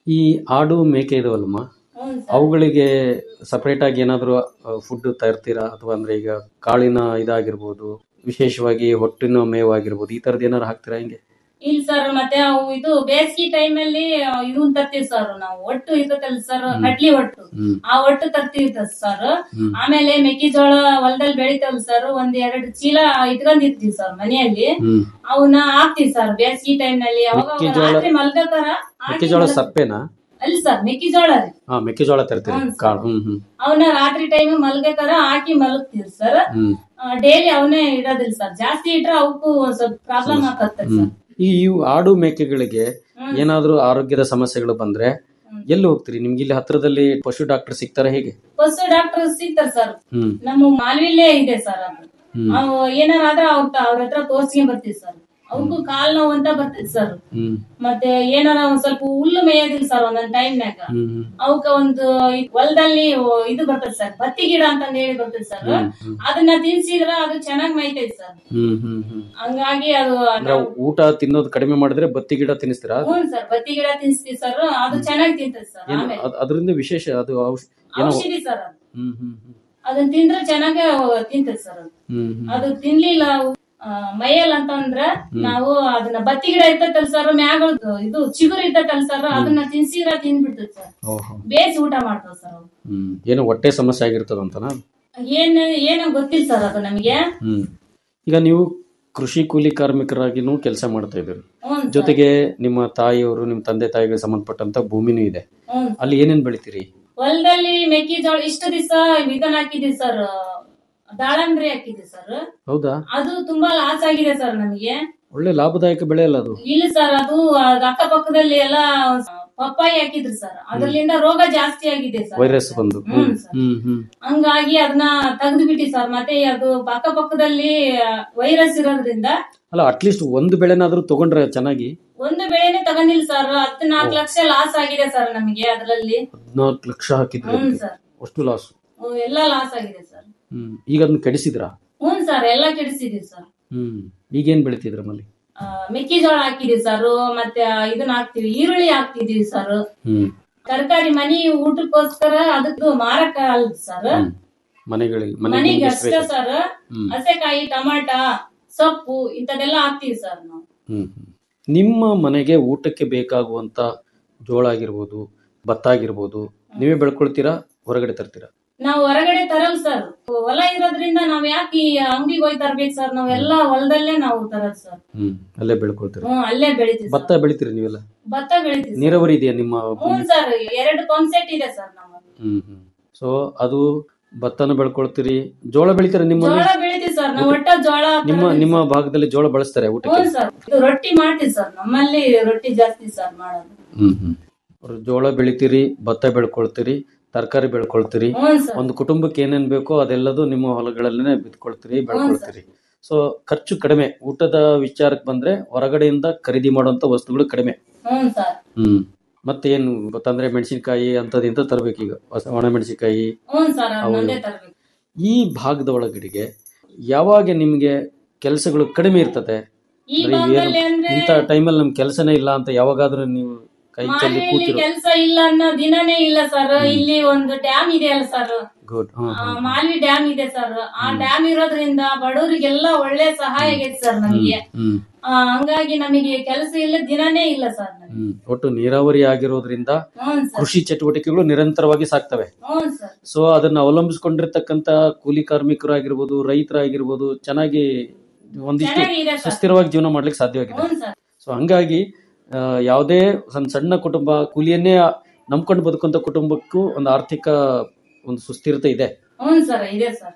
ಈ ಆಡು ಮೇಕೆ ಇದಾವಲ್ಲಮ್ಮ ಹ್ಞೂ ಸರ್ ಅವುಗಳಿಗೆ ಸಪರೇಟ್ ಆಗಿ ಏನಾದರೂ ಫುಡ್ ತರ್ತೀರಾ ಅಥವಾ ಅಂದ್ರೆ ಈಗ ಕಾಳಿನ ಇದಾಗಿರ್ಬೋದು ವಿಶೇಷವಾಗಿ ಹೊಟ್ಟಿನ ಮೇವು ಆಗಿರ್ಬೋದು ಈ ತರದ್ ಏನಾರು ಹಾಕ್ತೀರಾ ಹಿಂಗೆ ಇಲ್ಲ ಸರ್ ಮತ್ತೆ ಅವು ಇದು ಬೇಸಿಗೆ ಟೈಮ್ ಅಲ್ಲಿ ಇದನ್ ತರ್ತೀವಿ ಸರ್ ನಾವು ಒಟ್ಟು ಇರ್ತೈತಲ್ಲ ಸರ್ ಕಡ್ಲಿ ಒಟ್ಟು ಹ್ಮ್ ಆ ಒಟ್ಟು ತರ್ತೀವಿ ಸರ್ ಹ್ಮ್. ಆಮೇಲೆ ಮೆಕ್ಕೆಜೋಳ ಹೊಲದಲ್ಲಿ ಬೆಳಿತಾವಲ್ಲ ಸರ್ ಒಂದ್ ಎರಡು ಚೀಲ ಇಟ್ಕೊಂಡಿರ್ತೀವಿ ಸರ್ ಮನೆಯಲ್ಲಿ ಹ್ಮ್ ಅವನ್ನ ಹಾಕ್ತಿವಿ ಸರ್ ಬೇಸಿಗೆ ಟೈಮ್ ನಲ್ಲಿ ಅವಾಗ ಅವಾಗ ಮೆಕ್ಕೆಜೋಳ- ರಾತ್ರಿ ಮಲ್ಗತಾರ ಮೆಕ್ಕೆಜೋಳ ಸಪ್ಪೆನಾ ಅಲ್ಲಿ ಸರ್ ಮೆಕ್ಕೆಜೋಳ ರೀ ಹಾ ಮೆಕ್ಕೆಜೋಳ ತರ್ತೀರಿ ಹ್ಮ್, ಸರ್. ಕಾಳು ಹ್ಮ್ ಹ್ಮ್ ಅವನ್ನ ರಾತ್ರಿ ಟೈಮ್ ಮಲ್ಗತಾರ ಹಾಕಿ ಮಲಗ್ತೀವಿ ಸರ್ ಹ್ಮ್ ಡೈಲಿ ಅವನ್ನೇ ಇಡೋದಿಲ್ಲ ಸರ್ ಜಾಸ್ತಿ ಇಟ್ರೆ ಅವಕ್ಕೂ ಒಂದ್ ಸ್ವಲ್ಪ ಪ್ರಾಬ್ಲಮ್ ಆಗತ್ತೆ ಹ್ಮ್ ಸರ್ ಈ ಇವು ಆಡು ಮೇಕೆಗಳಿಗೆ ಹ್ಮ್. ಏನಾದ್ರೂ ಆರೋಗ್ಯದ ಸಮಸ್ಯೆಗಳು ಬಂದ್ರೆ ಹ್ಮ್. ಎಲ್ಲಿ ಹೋಗ್ತೀರಿ ನಿಮ್ಗೆ ಇಲ್ಲಿ ಹತ್ರದಲ್ಲಿ ಪಶು ಡಾಕ್ಟರ್ ಸಿಗ್ತಾರೆ ಹೇಗೆ ಪಶು ಡಾಕ್ಟರ್ ಸಿಗ್ತಾರ ಸರ್ ಹ್ಮ್ ನಮ್ಮ ಮಾಲ್ವಿಲ್ಲೇ ಇದೆ ಸರ್ ಅದು ಹ್ಮ್ ಅವ್ ಏನಾರಾದ್ರ ಅವ್ರ ಅವ್ರ ಹತ್ರ ತೋರ್ಸ್ಕೊಂಡ್ ಬರ್ತೀವಿ ಸರ್ ಅವಕ್ಕೂ ಕಾಲ್ ನೋವು ಅಂತ ಬರ್ತೈತಿ ಸರ್ ಹ್ಮ್ ಮತ್ತೆ ಏನಾರ ಒಂದ್ ಸ್ವಲ್ಪ ಹುಲ್ಲು ಮೇಯೋದಿಲ್ಲ ಸರ್ ಒಂದೊಂದ್ ಟೈಮ್ನಾಗ ಹ್ಮ್ ಹ್ಮ್ ಅವಕ್ಕ ಒಂದು ಈ ಹೊಲದಲ್ಲಿ ಇದು ಬರ್ತದೆ ಸರ್ ಬತ್ತಿ ಗಿಡ ಅಂತ ಹೇಳಿ ಬರ್ತದೆ ಸರ್ ಹ್ಮ್ ಹ್ಮ್ ಅದನ್ನ ತಿನ್ಸಿದ್ರ ಅದು ಚೆನ್ನಾಗ್ ಮೈತೈತಿ ಸರ್ ಹ್ಮ್ ಹ್ಮ್ ಹ್ಮ್ ಹಂಗಾಗಿ ಅದು ಅಂದ್ರೆ ಊಟ ತಿನ್ನೋದು ಕಡಿಮೆ ಮಾಡಿದ್ರೆ ಬತ್ತಿ ಗಿಡ ತಿನ್ನಿಸ್ತೀರಾ ಹ್ಞೂ ಸರ್ ಬತ್ತಿ ಗಿಡ ತಿನ್ಸ್ತೀವಿ ಸರ್ ಅದು ಚೆನ್ನಾಗಿ ತಿಂತದೆ ಸರ್ ಏನು ಆಮೇಲೆ ಅದ್- ಅದರಿಂದ ವಿಶೇಷ ಅದು ಔಷ ಏನೋ ಔಷಧಿ ಸರ್ ಅದು ಹ್ಮ್ ಹ್ಮ್ ಹ್ಮ್ ಅದನ್ನ ತಿಂದ್ರೆ ಚೆನ್ನಾಗ ತಿಂತದೆ ಸರ್ ಅದು ಹ್ಮ್ ಹ್ಮ್ ಅದು ತಿನ್ಲಿಲ್ಲ ಆ, ಮೈಯಲ್ ಅಂತಂದ್ರ ನಾವು ಅದನ್ನ ಬತ್ತಿ ಗಿಡ ಇರ್ತೈತಲ್ ಸರ್ ಮ್ಯಾಗ ಇದು ಚಿಗುರು ಇರ್ತೈತಲ್ ಸರ್ ಅದನ್ನ ತಿನ್ಸಿದ್ರ ತಿಂದ್ಬಿಡ್ತದೆ ಸರ್ ಓಹೋ ಬೇಸ್ ಊಟ ಮಾಡ್ತಾವ ಸರ್ ಅವು ಹ್ಮ್ ಏನೋ ಹೊಟ್ಟೆ ಸಮಸ್ಯೆ ಆಗಿರ್ತದಂತನಾ ಏನ್ ಏನೋ ಗೊತ್ತಿಲ್ಲ ಸರ್ ಅದು ನಮಗೆ ಹ್ಮ್ ಈಗ ನೀವು ಕೃಷಿ ಕೂಲಿ ಕಾರ್ಮಿಕರಾಗಿನೂ ಕೆಲಸ ಮಾಡ್ತಾ ಇದ್ದೀರಿ ಹ್ಞೂ ಸರ್. ಜೊತೆಗೆ ನಿಮ್ಮ ತಾಯಿಯವರು ನಿಮ್ಮ ತಂದೆ ತಾಯಿಗೆ ಸಂಬಂಧಪಟ್ಟಂತ ಭೂಮಿನೂ ಇದೆ ಹ್ಞೂ ಅಲ್ಲಿ ಏನೇನ್ ಬೆಳಿತೀರಿ ಹೊಲದಲ್ಲಿ ಮೆಕ್ಕೆಜೋಳ ಇಷ್ಟು ದಿವಸ ಇದನ್ನ ಹಾಕಿದ್ವಿ ಸರ್ ದಾಳಂಬ್ರಿ ಹಾಕಿದ್ವಿ ಸರ್ ಹೌದಾ ಅದು ತುಂಬಾ ಲಾಸ್ ಆಗಿದೆ ಸರ್ ನಮಗೆ ಒಳ್ಳೆ ಲಾಭದಾಯಕ ಬೆಳೆ ಅಲ್ಲ ಅದು ಇಲ್ಲ ಸರ್ ಅದು ಅದ್ ಅಕ್ಕಪಕ್ಕದಲ್ಲಿ ಎಲ್ಲ ಪಪ್ಪಾಯಿ ಹಾಕಿದ್ರು ಸರ್ ಅದರಿಂದ ರೋಗ ಜಾಸ್ತಿ ಆಗಿದೆ ಸರ್ ವೈರಸ್ ಬಂದು ಹ್ಮ್ ಸರ್. ಹ್ಮ್ ಹ್ಮ್ ಹಂಗಾಗಿ ಅದನ್ನ ತೆಗೆದು ಬಿಟ್ಟಿ ಸರ್ ಮತ್ತೆ ಅದು ಅಕ್ಕಪಕ್ಕದಲ್ಲಿ ವೈರಸ್ ಇರೋದ್ರಿಂದ ಅಲ್ಲ ಅಟ್ಲೀಸ್ಟ್ ಒಂದು ಬೆಳೆನಾದ್ರೂ ತಗೊಂಡ್ರೆ ಚೆನ್ನಾಗಿ ಒಂದು ಬೆಳೆನೇ ತಗೊಂಡಿಲ್ಲ ಸರ್ ಹತ್ತು ನಾಲ್ಕು ಲಕ್ಷ ಲಾಸ್ ಆಗಿದೆ ಸರ್ ನಮಗೆ ಅದರಲ್ಲಿ ಹದಿನಾಲ್ಕು ಲಕ್ಷ ಹಾಕಿದ್ರೆ ಹ್ಞೂ ಸರ್ ಅಷ್ಟು ಲಾಸ್ ಎಲ್ಲ ಲಾಸ್ ಆಗಿದೆ ಸರ್ ಹ್ಮ್ ಈಗ ಅದನ್ನ ಕೆಡಿಸಿದ್ರಾ ಹ್ಞೂ ಸರ್ ಎಲ್ಲ ಕೆಡಿಸಿದೀವಿ ಸರ್ ಹ್ಮ್ ಈಗೇನ್ ಬೆಳಿತಿದ್ರ ಮಲ್ಲಿ ಆ, ಮೆಕ್ಕೆಜೋಳ ಹಾಕಿದೀವಿ ಸರ್ ಮತ್ತೆ ಇದನ್ನ ಹಾಕ್ತಿವಿ ಈರುಳ್ಳಿ ಹಾಕ್ತಿದೀವಿ ಸರ್ ಹ್ಮ್ ತರಕಾರಿ ಮನಿ ಊಟಕ್ಕೋಸ್ಕರ ಅದಕ್ಕೆ ಮಾರಕ ಅಲ್ಲ ಸರ್ ಹ್ಮ್ ಮನೆಗಳಿಗೆ ಮನೆಗೆ ಮನೆಗೆ ಅಷ್ಟೇ ಸರ್ ಹ್ಮ್ ಹಸೆಕಾಯಿ ಟಮಾಟ ಸೊಪ್ಪು ಇಂಥದೆಲ್ಲ ಹಾಕ್ತಿವಿ ಸರ್ ನಾವು ಹ್ಮ್ ಹ್ಮ್. ನಿಮ್ಮ ಮನೆಗೆ ಊಟಕ್ಕೆ ಬೇಕಾಗುವಂತ ಜೋಳ ಆಗಿರ್ಬೋದು ಭತ್ತ ಆಗಿರ್ಬೋದು ನೀವೇ ಬೆಳ್ಕೊಳ್ತೀರಾ ಹೊರಗಡೆ ತರ್ತೀರಾ ನಾವು ಹೊರಗಡೆ ತರಲ್ ಸರ್ ಹೊಲ ಇರೋದ್ರಿಂದ ನಾವ್ ಯಾಕೆ ಈ ಅಂಗಡಿಗೆ ಹೋಗಿ ತರ್ಬೇಕು ಸರ್ ನಾವೆಲ್ಲ ಹೊಲದಲ್ಲೇ ನಾವು ತರದ್ ಸರ್ ಹ್ಮ್ ಅಲ್ಲೇ ಬೆಳ್ಕೊಳ್ತೀರಾ ಹ್ಮ್ ಅಲ್ಲೇ ಬೆಳಿತೀವಿ ಭತ್ತ ಸರ್. ಬೆಳಿತೀರಿ ನೀವೆಲ್ಲ ಭತ್ತ ಬೆಳಿತೀವಿ ಸರ್. ನೀರಾವರಿ ಇದೆಯಾ ನಿಮ್ಮ ಹ್ಞೂ ಸರ್ ಎರಡು ಪಂಪ್ ಸೆಟ್ ಇದೆ ಸರ್ ನಾವು ಹ್ಮ್ ಹ್ಮ್ ಸೊ ಅದು ಭತ್ತನ ಬೆಳ್ಕೊಳ್ತೀರಿ ಜೋಳ ಬೆಳಿತಾರೆ ನಿಮ್ಮಲ್ಲಿ ಜೋಳ ಬೆಳಿತೀವಿ ಸರ್ ನಾವು ಒಟ್ಟ ಜೋಳ ನಿಮ್ಮ ತರದಿಲ್ಲ ನಿಮ್ಮ ಭಾಗದಲ್ಲಿ ಜೋಳ ಬಳಸ್ತಾರೆ ಹ್ಞೂ ಊಟಕ್ಕೆ ಸರ್ ಇದು ರೊಟ್ಟಿ ಮಾಡ್ತೀವಿ ಸರ್ ನಮ್ಮಲ್ಲಿ ರೊಟ್ಟಿ ಜಾಸ್ತಿ ಸರ್ ಮಾಡೋದು ಹ್ಮ್ ಹ್ಮ್ ಅವ್ರು ಜೋಳ ಬೆಳಿತೀರಿ ಭತ್ತ ಬೆಳ್ಕೊಳ್ತೀರಿ ತರಕಾರಿ ಬೆಳ್ಕೊಳ್ತೀರಿ ಹ್ಞೂ ಸರ್ ಒಂದು ಕುಟುಂಬಕ್ಕೆ ಏನೇನ್ ಬೇಕೋ ಅದೆಲ್ಲದೂ ನಿಮ್ಮ ಹೊಲಗಳಲ್ಲೇ ಬಿತ್ಕೊಳ್ತೀರಿ ಬೆಳ್ಕೊಳ್ತೀರಿ ಸೊ ಖರ್ಚು ಕಡಿಮೆ ಊಟದ ವಿಚಾರಕ್ಕೆ ಬಂದ್ರೆ ಹೊರಗಡೆಯಿಂದ ಖರೀದಿ ಮಾಡುವಂತ ವಸ್ತುಗಳು ಕಡಿಮೆ ಹ್ಞೂ ಸರ್ ಹ್ಮ್ ಮತ್ತೆ ಏನು ಗೊತ್ತಂದ್ರೆ ಮೆಣಸಿನಕಾಯಿ ಅಂತದಿಂತ ತರಬೇಕೀಗ ಹೊಸ ಒಣ ಮೆಣಸಿನಕಾಯಿ ಹ್ಞೂ ಸರ್ ಅದನ್ನೊಂದೇ ತರ್ಬೇಕು ಈ ಭಾಗದ ಒಳಗಡೆಗೆ ಯಾವಾಗ ನಿಮ್ಗೆ ಕೆಲಸಗಳು ಕಡಿಮೆ ಇರ್ತದೆ ಈ ಅಂದ್ರೆ ಭಾಗದಲ್ಲಿ ಏನು ಅಂದ್ರೆ ಇಂಥ ಟೈಮಲ್ಲಿ ನಮ್ಗೆ ಕೆಲಸನೇ ಇಲ್ಲ ಅಂತ ಯಾವಾಗಾದ್ರೂ ನೀವು ಕೈ ಚೆಲ್ಲಿ ಮಾಲಿಯಲ್ಲಿ ಕೂತಿರೋ ಕೆಲಸ ಇಲ್ಲ ಅನ್ನೋ ದಿನನೇ ಇಲ್ಲ ಸರ್ ಇಲ್ಲಿ ಒಂದು ಡ್ಯಾಮ್ ಇದೆ ಅಲ್ಲ ಸರ್ ಗುಡ್ ಮಾಲ್ವಿ ಡ್ಯಾಮ್ ಇದೆ ಸರ್ ಆ ಡ್ಯಾಮ್ ಇರೋದ್ರಿಂದ ಬಡವರಿಗೆಲ್ಲ ಒಳ್ಳೆ ಸಹಾಯ ಆಗೈತೆ ಸರ್ ನಮಗೆ ಹ್ಮ್ ಆ, ಹಂಗಾಗಿ ನಮಗೆ ಕೆಲಸ ಇಲ್ಲ ದಿನನೇ ಇಲ್ಲ ಸರ್ ನಮಗೆ ಹ್ಮ್ ಒಟ್ಟು ನೀರಾವರಿ ಆಗಿರೋದ್ರಿಂದ ಹ್ಞೂ ಸರ್ ಕೃಷಿ ಚಟುವಟಿಕೆಗಳು ನಿರಂತರವಾಗಿ ಸಾಕ್ತವೆ ಹ್ಞೂ ಸರ್ ಸೊ ಅದನ್ನ ಅವಲಂಬಿಸಿಕೊಂಡಿರ್ತಕ್ಕಂತ ಕೂಲಿ ಕಾರ್ಮಿಕರಾಗಿರ್ಬೋದು ರೈತರಾಗಿರ್ಬೋದು ಚೆನ್ನಾಗಿ ಒಂದಿಷ್ಟು ಚೆನ್ನಾಗಿದೆ ಸರ್ ಸುಸ್ಥಿರವಾಗಿ ಜೀವನ ಮಾಡ್ಲಿಕ್ಕೆ ಸಾಧ್ಯವಾಗಿದೆ ಹ್ಞೂ ಸರ್ ಸೊ ಹಂಗಾಗಿ ಆ, ಯಾವುದೇ ಸಣ್ಣ ಸಣ್ಣ ಕುಟುಂಬ ಕೂಲಿಯನ್ನೇ ನಂಬ್ಕೊಂಡು ಬದುಕುವಂತ ಕುಟುಂಬಕ್ಕೂ ಒಂದು ಆರ್ಥಿಕ ಒಂದು ಸುಸ್ಥಿರತೆ ಇದೆ ಹ್ಞೂ ಸರ್ ಇದೆ ಸರ್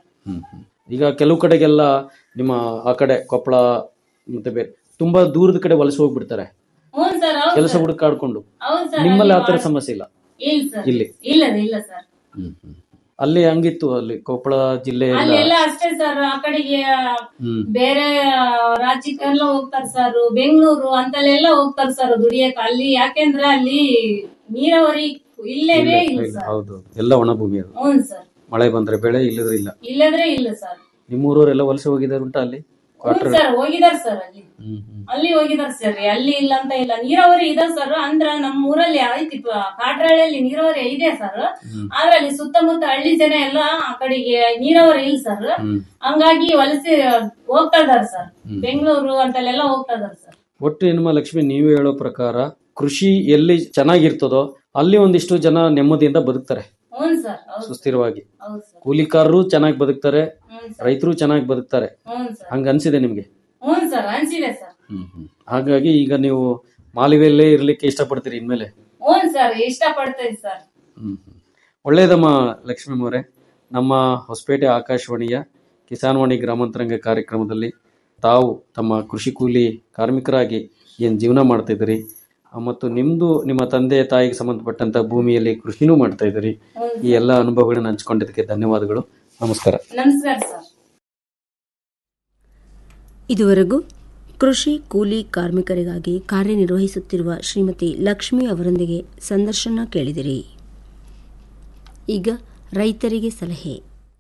ಈಗ ಕೆಲವು ಕಡೆಗೆಲ್ಲ ನಿಮ್ಮ ಆ ಕಡೆ ಕೊಪ್ಪಳ ಮತ್ತೆ ಬೇರೆ ತುಂಬಾ ದೂರದ ಕಡೆ ವಲಸೆ ಹೋಗ್ಬಿಡ್ತಾರೆ ಹ್ಞೂ ಸರ್ ಹೌದು ಕೆಲಸ ಸರ್ ಹುಡುಕಾಡ್ಕೊಂಡು ಹೌದು ಸರ್ ನಿಮ್ಮಲ್ಲಿ ಅಲ್ಲಿ ಆತರ ಮಾಡ್- ಸಮಸ್ಯೆ ಇಲ್ಲ ಇಲ್ಲ ಸರ್ ಇಲ್ಲಿ ಇಲ್ಲ ಇಲ್ಲ ಸರ್ ಅಲ್ಲಿ ಹಂಗಿತ್ತು ಅಲ್ಲಿ ಕೊಪ್ಪಳ ಜಿಲ್ಲೆ ಎಲ್ಲ ಅಲ್ಲೆಲ್ಲ ಅಷ್ಟೇ ಸರ್ ಆ ಕಡೆಗೆ ಹ್ಮ್ ಬೇರೆ ರಾಜ್ಯಕ್ಕೆಲ್ಲ ಹೋಗ್ತಾರ ಸರ್ ಬೆಂಗಳೂರು ಅಂತಲ್ಲೆಲ್ಲ ಹೋಗ್ತಾರ ಸರ್ ದುಡಿಯಕ್ ಅಲ್ಲಿ ಯಾಕೆಂದ್ರೆ ಅಲ್ಲಿ ನೀರಾವರಿ ಇಲ್ಲವೇ ಇಲ್ಲ ಇಲ್ಲ, ಸರ್ ಹೌದು ಎಲ್ಲ ಒಣ ಭೂಮಿ ಅದು ಹ್ಞೂ ಸರ್ ಮಳೆ ಬಂದ್ರೆ ಬೆಳೆ ಇಲ್ಲದ್ರೆ ಇಲ್ಲ ಇಲ್ಲದ್ರೆ ಇಲ್ಲ ಸರ್ ನಿಮ್ಮೂರವರೆಲ್ಲ ವಲಸೆ ಹೋಗಿದ್ದಾರೆ ಉಂಟಾ ಅಲ್ಲಿ ಕ್ವಾರ್ಟರ್ ಸರ್ ಹೋಗಿದಾರ ಸರ್ ಅಲ್ಲಿ ಹ್ಮ್ ಹ್ಮ್ ಅಲ್ಲಿ ಹೋಗಿದಾರ ಸರ್ ಅಲ್ಲಿ ಇಲ್ಲ ಅಂತ ಇಲ್ಲ ನೀರಾವರಿ ಇದೆ ಸರ್ ಅಂದ್ರ ನಮ್ಮ ಊರಲ್ಲಿ ಐತಿ ಕಾಟ್ರಳ್ಳಿಯಲ್ಲಿ ನೀರಾವರಿ ಇದೆ ಸರ್ ಹ್ಮ್. ಆದ್ರೆ ಅಲ್ಲಿ ಸುತ್ತಮುತ್ತ ಹಳ್ಳಿ ಜನ ಎಲ್ಲ ಆ ಕಡೆಗೆ ನೀರಾವರಿ ಇಲ್ಲ ಸರ್ ಹ್ಮ್ ಹಂಗಾಗಿ ವಲಸೆ ಹೋಗ್ತಾ ಇದಾರ ಸರ್ ಹ್ಮ್. ಬೆಂಗಳೂರು ಅಂತಲ್ಲೆಲ್ಲ ಹೋಗ್ತಾ ಇದಾರ ಸರ್ ಒಟ್ಟು ಹೆಣ್ಮ ಲಕ್ಷ್ಮಿ ನೀವು ಹೇಳೋ ಪ್ರಕಾರ ಕೃಷಿ ಎಲ್ಲಿ ಚೆನ್ನಾಗಿರ್ತದೋ ಅಲ್ಲಿ ಒಂದಿಷ್ಟು ಜನ ನೆಮ್ಮದಿಯಿಂದ ಬದುಕ್ತಾರೆ ಹ್ಞೂ ಸರ್ ಹೌದು ಸುಸ್ಥಿರವಾಗಿ ಹೌದು ಸರ್ ಕೂಲಿಕಾರರು ಚೆನ್ನಾಗಿ ಬದುಕ್ತಾರೆ ಹ್ಞೂ ಸರ್ ರೈತರು ಚೆನ್ನಾಗಿ ಬದುಕ್ತಾರೆ ಹ್ಞೂ ಸರ್ ಹಂಗ ಅನ್ಸಿದೆ ನಿಮ್ಗೆ ಹ್ಞೂ ಸರ್ ಅನ್ಸಿದೆ ಸರ್ ಹ್ಮ್ ಹ್ಮ್ ಹಾಗಾಗಿ ಈಗ ನೀವು ಮಾಲಿವೆಯಲ್ಲೇ ಇರ್ಲಿಕ್ಕೆ ಇಷ್ಟಪಡ್ತೀರಿ ಇನ್ಮೇಲೆ ಹ್ಞೂ ಸರ್ ಇಷ್ಟ ಪಡ್ತೇವೆ ಸರ್ ಹ್ಮ್ ಹ್ಮ್. ಒಳ್ಳೇದಮ್ಮ ಲಕ್ಷ್ಮೀ ಅವರೇ ನಮ್ಮ ಹೊಸಪೇಟೆ ಆಕಾಶವಾಣಿಯ ಕಿಸಾನ್ವಾಣಿ ಗ್ರಾಮಾಂತರಂಗ ಕಾರ್ಯಕ್ರಮದಲ್ಲಿ ತಾವು ತಮ್ಮ ಕೃಷಿ ಕೂಲಿ ಕಾರ್ಮಿಕರಾಗಿ ಏನು ಜೀವನ ಮಾಡ್ತಾ ಇದ್ದೀರಿ ಆ, ಮತ್ತು ನಿಮ್ಮದು ನಿಮ್ಮ ತಂದೆ ತಾಯಿಗೆ ಸಂಬಂಧಪಟ್ಟಂತ ಭೂಮಿಯಲ್ಲಿ ಕೃಷಿನೂ ಮಾಡ್ತಾ ಇದ್ದೀರಿ ಹ್ಞೂ ಈ ಎಲ್ಲ ಅನುಭವಗಳನ್ನ ಹಂಚ್ಕೊಂಡಿದ್ದಕ್ಕೆ ಧನ್ಯವಾದಗಳು ನಮಸ್ಕಾರ ನಮಸ್ಕಾರ ಸರ್ ಇದುವರೆಗೂ ಕೃಷಿ ಕೂಲಿ ಕಾರ್ಮಿಕರಿಗಾಗಿ ಕಾರ್ಯನಿರ್ವಹಿಸುತ್ತಿರುವ ಶ್ರೀಮತಿ ಲಕ್ಷ್ಮಿ ಅವರೊಂದಿಗೆ ಸಂದರ್ಶನ ಕೇಳಿದಿರಿ ಈಗ ರೈತರಿಗೆ ಸಲಹೆ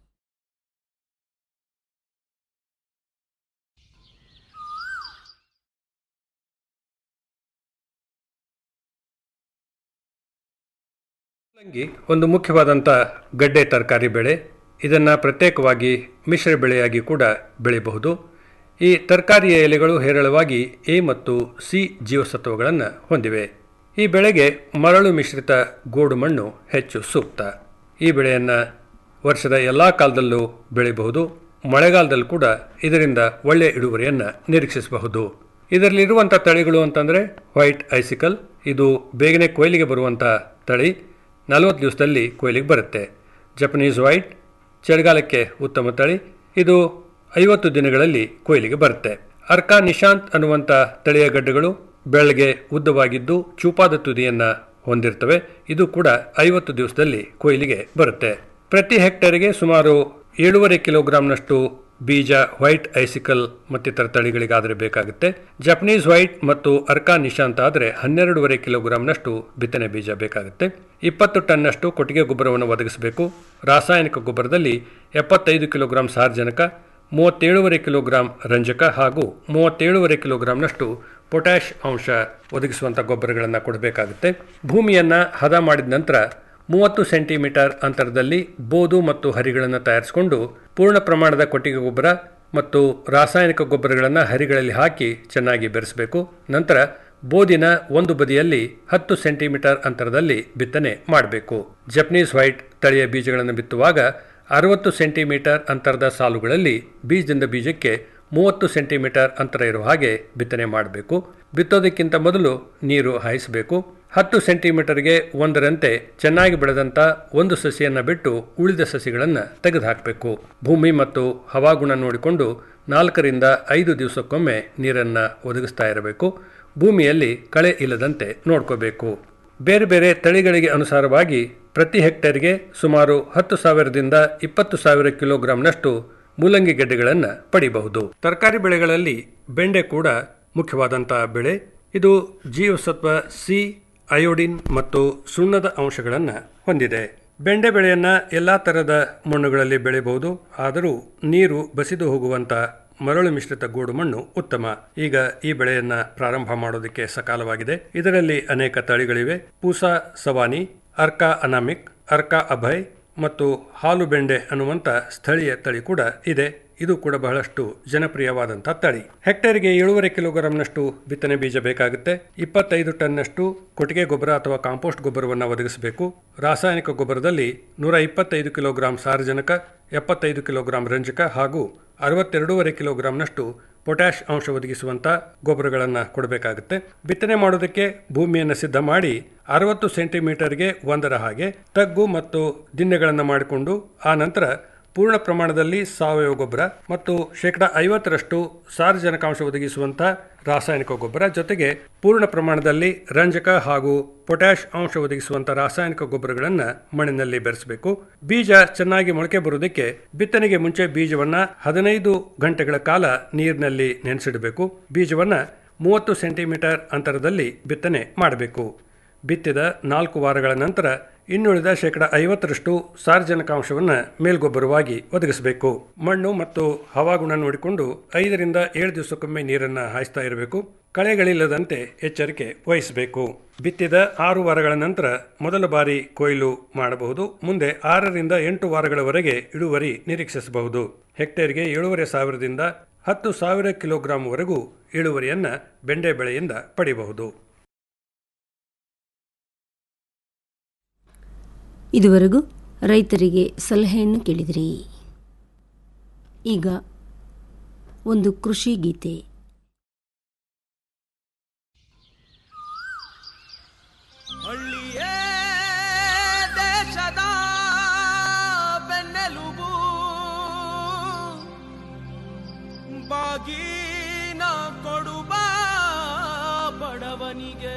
ಮೂಲಂಗಿ ಒಂದು ಮುಖ್ಯವಾದಂಥ ಗಡ್ಡೆ ತರಕಾರಿ ಬೆಳೆ ಇದನ್ನು ಪ್ರತ್ಯೇಕವಾಗಿ ಮಿಶ್ರ ಬೆಳೆಯಾಗಿ ಕೂಡ ಬೆಳೆಯಬಹುದು ಈ ತರಕಾರಿಯ ಎಲೆಗಳು ಹೇರಳವಾಗಿ ಎ ಮತ್ತು ಸಿ ಜೀವಸತ್ವಗಳನ್ನು ಹೊಂದಿವೆ ಈ ಬೆಳೆಗೆ ಮರಳು ಮಿಶ್ರಿತ ಗೋಡು ಮಣ್ಣು ಹೆಚ್ಚು ಸೂಕ್ತ ಈ ಬೆಳೆಯನ್ನು ವರ್ಷದ ಎಲ್ಲ ಕಾಲದಲ್ಲೂ ಬೆಳೆಯಬಹುದು ಮಳೆಗಾಲದಲ್ಲೂ ಕೂಡ ಇದರಿಂದ ಒಳ್ಳೆಯ ಇಳುವರಿಯನ್ನು ನಿರೀಕ್ಷಿಸಬಹುದು ಇದರಲ್ಲಿರುವಂಥ ತಳಿಗಳು ಅಂತಂದರೆ ವೈಟ್ ಐಸಿಕಲ್ ಇದು ಬೇಗನೆ ಕೊಯ್ಲಿಗೆ ಬರುವಂಥ ತಳಿ ನಲವತ್ತು ದಿವಸದಲ್ಲಿ ಕೊಯ್ಲಿಗೆ ಬರುತ್ತೆ ಜಪನೀಸ್ ವೈಟ್ ಚಳಿಗಾಲಕ್ಕೆ ಉತ್ತಮ ತಳಿ ಇದು ಐವತ್ತು ದಿನಗಳಲ್ಲಿ ಕೊಯ್ಲಿಗೆ ಬರುತ್ತೆ ಅರ್ಕಾ ನಿಶಾಂತ್ ಅನ್ನುವಂಥ ತಳಿಯ ಗಡ್ಡೆಗಳು ಬೆಳಗ್ಗೆ ಉದ್ದವಾಗಿದ್ದು ಚೂಪಾದ ತುದಿಯನ್ನು ಹೊಂದಿರ್ತವೆ ಇದು ಕೂಡ ಐವತ್ತು ದಿವಸದಲ್ಲಿ ಕೊಯ್ಲಿಗೆ ಬರುತ್ತೆ ಪ್ರತಿ ಹೆಕ್ಟೇರ್ಗೆ ಸುಮಾರು ಏಳೂವರೆ ಕಿಲೋಗ್ರಾಂನಷ್ಟು ಬೀಜ ವೈಟ್ ಐಸಿಕಲ್ ಮತ್ತಿತರ ತಳಿಗಳಿಗಾದರೆ ಬೇಕಾಗುತ್ತೆ ಜಪನೀಸ್ ವೈಟ್ ಮತ್ತು ಅರ್ಕಾ ನಿಶಾಂತ್ ಆದರೆ ಹನ್ನೆರಡೂವರೆ ಕಿಲೋಗ್ರಾಂನಷ್ಟು ಬಿತ್ತನೆ ಬೀಜ ಬೇಕಾಗುತ್ತೆ ಇಪ್ಪತ್ತು ಟನ್ನಷ್ಟು ಕೊಟ್ಟಿಗೆ ಗೊಬ್ಬರವನ್ನು ಒದಗಿಸಬೇಕು ರಾಸಾಯನಿಕ ಗೊಬ್ಬರದಲ್ಲಿ ಎಪ್ಪತ್ತೈದು ಕಿಲೋಗ್ರಾಂ ಸಾರ್ವಜನಿಕ ಮೂವತ್ತೇಳುವರೆ ಕಿಲೋಗ್ರಾಂ ರಂಜಕ ಹಾಗೂ ಮೂವತ್ತೇಳುವರೆ ಕಿಲೋಗ್ರಾಂನಷ್ಟು ಪೊಟ್ಯಾಷ್ ಅಂಶ ಒದಗಿಸುವಂಥ ಗೊಬ್ಬರಗಳನ್ನು ಕೊಡಬೇಕಾಗುತ್ತೆ ಭೂಮಿಯನ್ನು ಹದ ಮಾಡಿದ ನಂತರ ಮೂವತ್ತು ಸೆಂಟಿಮೀಟರ್ ಅಂತರದಲ್ಲಿ ಬೋದು ಮತ್ತು ಹರಿಗಳನ್ನು ತಯಾರಿಸಿಕೊಂಡು ಪೂರ್ಣ ಪ್ರಮಾಣದ ಕೊಟ್ಟಿಗೆ ಗೊಬ್ಬರ ಮತ್ತು ರಾಸಾಯನಿಕ ಗೊಬ್ಬರಗಳನ್ನು ಹರಿಗಳಲ್ಲಿ ಹಾಕಿ ಚೆನ್ನಾಗಿ ಬೆರೆಸಬೇಕು ನಂತರ ಬೋದಿನ ಒಂದು ಬದಿಯಲ್ಲಿ ಹತ್ತು ಸೆಂಟಿಮೀಟರ್ ಅಂತರದಲ್ಲಿ ಬಿತ್ತನೆ ಮಾಡಬೇಕು ಜಪನೀಸ್ ವೈಟ್ ತಳಿಯ ಬೀಜಗಳನ್ನು ಬಿತ್ತುವಾಗ ಅರವತ್ತು ಸೆಂಟಿಮೀಟರ್ ಅಂತರದ ಸಾಲುಗಳಲ್ಲಿ ಬೀಜದಿಂದ ಬೀಜಕ್ಕೆ ಮೂವತ್ತು ಸೆಂಟಿಮೀಟರ್ ಅಂತರ ಇರುವ ಹಾಗೆ ಬಿತ್ತನೆ ಮಾಡಬೇಕು ಬಿತ್ತೋದಕ್ಕಿಂತ ಮೊದಲು ನೀರು ಹಾಯಿಸಬೇಕು ಹತ್ತು ಸೆಂಟಿಮೀಟರ್ಗೆ ಒಂದರಂತೆ ಚೆನ್ನಾಗಿ ಬೆಳೆದಂಥ ಒಂದು ಸಸಿಯನ್ನು ಬಿಟ್ಟು ಉಳಿದ ಸಸಿಗಳನ್ನು ತೆಗೆದುಹಾಕಬೇಕು ಭೂಮಿ ಮತ್ತು ಹವಾಗುಣ ನೋಡಿಕೊಂಡು ನಾಲ್ಕರಿಂದ ಐದು ದಿವಸಕ್ಕೊಮ್ಮೆ ನೀರನ್ನು ಒದಗಿಸ್ತಾ ಇರಬೇಕು ಭೂಮಿಯಲ್ಲಿ ಕಳೆ ಇಲ್ಲದಂತೆ ನೋಡ್ಕೋಬೇಕು ಬೇರೆ ಬೇರೆ ತಳಿಗಳಿಗೆ ಅನುಸಾರವಾಗಿ ಪ್ರತಿ ಹೆಕ್ಟೇರ್ಗೆ ಸುಮಾರು ಹತ್ತು ಸಾವಿರದಿಂದ ಇಪ್ಪತ್ತು ಸಾವಿರ ಕಿಲೋಗ್ರಾಂನಷ್ಟು ಮೂಲಂಗಿ ಗೆಡ್ಡೆಗಳನ್ನು ಪಡೆಯಬಹುದು ತರಕಾರಿ ಬೆಳೆಗಳಲ್ಲಿ ಬೆಂಡೆ ಕೂಡ ಮುಖ್ಯವಾದಂತಹ ಬೆಳೆ ಇದು ಜೀವಸತ್ವ ಸಿ ಅಯೋಡಿನ್ ಮತ್ತು ಸುಣ್ಣದ ಅಂಶಗಳನ್ನು ಹೊಂದಿದೆ ಬೆಂಡೆ ಬೆಳೆಯನ್ನ ಎಲ್ಲಾ ತರದ ಮಣ್ಣುಗಳಲ್ಲಿ ಬೆಳೆಯಬಹುದು ಆದರೂ ನೀರು ಬಸಿದು ಹೋಗುವಂತ ಮರಳು ಮಿಶ್ರಿತ ಗೋಡು ಮಣ್ಣು ಉತ್ತಮ ಈಗ ಈ ಬೆಳೆಯನ್ನ ಪ್ರಾರಂಭ ಮಾಡೋದಕ್ಕೆ ಸಕಾಲವಾಗಿದೆ ಇದರಲ್ಲಿ ಅನೇಕ ತಳಿಗಳಿವೆ ಪೂಸಾ ಸವಾನಿ ಅರ್ಕಾ ಅನಾಮಿಕ್ ಅರ್ಕಾ ಅಭಯ್ ಮತ್ತು ಹಾಲು ಬೆಂಡೆ ಅನ್ನುವಂಥ ಸ್ಥಳೀಯ ತಳಿ ಕೂಡ ಇದೆ ಇದು ಕೂಡ ಬಹಳಷ್ಟು ಜನಪ್ರಿಯವಾದಂಥ ತಳಿ ಹೆಕ್ಟೇರ್ಗೆ ಏಳೂವರೆ ಕಿಲೋಗ್ರಾಂನಷ್ಟು ಬಿತ್ತನೆ ಬೀಜ ಬೇಕಾಗುತ್ತೆ ಇಪ್ಪತ್ತೈದು ಟನ್ನಷ್ಟು ಕೊಟ್ಟಿಗೆ ಗೊಬ್ಬರ ಅಥವಾ ಕಾಂಪೋಸ್ಟ್ ಗೊಬ್ಬರವನ್ನು ಒದಗಿಸಬೇಕು ರಾಸಾಯನಿಕ ಗೊಬ್ಬರದಲ್ಲಿ ನೂರ ಇಪ್ಪತ್ತೈದು ಕಿಲೋಗ್ರಾಂ ಸಾರಜನಕ ಎಪ್ಪತ್ತೈದು ಕಿಲೋಗ್ರಾಂ ರಂಜಕ ಹಾಗೂ ಅರವತ್ತೆರಡೂವರೆ ಕಿಲೋಗ್ರಾಂನಷ್ಟು ಪೊಟ್ಯಾಷ್ ಅಂಶ ಒದಗಿಸುವಂಥ ಗೊಬ್ಬರಗಳನ್ನು ಕೊಡಬೇಕಾಗುತ್ತೆ ಬಿತ್ತನೆ ಮಾಡೋದಕ್ಕೆ ಭೂಮಿಯನ್ನು ಸಿದ್ಧ ಮಾಡಿ ಅರವತ್ತು ಸೆಂಟಿಮೀಟರ್ಗೆ ಒಂದರ ಹಾಗೆ ತಗ್ಗು ಮತ್ತು ದಿಣ್ಣೆಗಳನ್ನು ಮಾಡಿಕೊಂಡು ಆ ನಂತರ ಪೂರ್ಣ ಪ್ರಮಾಣದಲ್ಲಿ ಸಾವಯವ ಗೊಬ್ಬರ ಮತ್ತು ಶೇಕಡ ಐವತ್ತರಷ್ಟು ಸಾರಜನಕಾಂಶ ಒದಗಿಸುವಂಥ ರಾಸಾಯನಿಕ ಗೊಬ್ಬರ ಜೊತೆಗೆ ಪೂರ್ಣ ಪ್ರಮಾಣದಲ್ಲಿ ರಂಜಕ ಹಾಗೂ ಪೊಟ್ಯಾಷ್ ಅಂಶ ಒದಗಿಸುವಂಥ ರಾಸಾಯನಿಕ ಗೊಬ್ಬರಗಳನ್ನು ಮಣ್ಣಿನಲ್ಲಿ ಬೆರೆಸಬೇಕು ಬೀಜ ಚೆನ್ನಾಗಿ ಮೊಳಕೆ ಬರುವುದಕ್ಕೆ ಬಿತ್ತನೆಗೆ ಮುಂಚೆ ಬೀಜವನ್ನ ಹದಿನೈದು ಗಂಟೆಗಳ ಕಾಲ ನೀರಿನಲ್ಲಿ ನೆನೆಸಿಡಬೇಕು ಬೀಜವನ್ನ ಮೂವತ್ತು ಸೆಂಟಿಮೀಟರ್ ಅಂತರದಲ್ಲಿ ಬಿತ್ತನೆ ಮಾಡಬೇಕು ಬಿತ್ತಿದ ನಾಲ್ಕು ವಾರಗಳ ನಂತರ ಇನ್ನುಳಿದ ಶೇಕಡ ಐವತ್ತರಷ್ಟು ಸಾರ್ವಜನಿಕಾಂಶವನ್ನು ಮೇಲ್ಗೊಬ್ಬರವಾಗಿ ಒದಗಿಸಬೇಕು ಮಣ್ಣು ಮತ್ತು ಹವಾಗುಣ ನೋಡಿಕೊಂಡು ಐದರಿಂದ ಏಳು ದಿವಸಕ್ಕೊಮ್ಮೆ ನೀರನ್ನು ಹಾಯಿಸ್ತಾ ಇರಬೇಕು ಕಳೆಗಳಿಲ್ಲದಂತೆ ಎಚ್ಚರಿಕೆ ವಹಿಸಬೇಕು ಬಿತ್ತಿದ ಆರು ವಾರಗಳ ನಂತರ ಮೊದಲ ಬಾರಿ ಕೊಯ್ಲು ಮಾಡಬಹುದು ಮುಂದೆ ಆರರಿಂದ ಎಂಟು ವಾರಗಳವರೆಗೆ ಇಳುವರಿ ನಿರೀಕ್ಷಿಸಬಹುದು ಹೆಕ್ಟೇರ್ಗೆ ಏಳೂವರೆ ಸಾವಿರದಿಂದ ಹತ್ತು ಸಾವಿರ ಕಿಲೋಗ್ರಾಂವರೆಗೂ ಇಳುವರಿಯನ್ನು ಬೆಂಡೆ ಬೆಳೆಯಿಂದ ಪಡೆಯಬಹುದು ಇದುವರೆಗೂ ರೈತರಿಗೆ ಸಲಹೆಯನ್ನು ಕೇಳಿದಿರಿ ಈಗ ಒಂದು ಕೃಷಿ ಗೀತೆ ಹಳ್ಳಿಯೇ ದೇಶದ ಬೆನ್ನೆಲುಬು ಬಾಗಿನ ಕೊಡುವ ಬಡವನಿಗೆ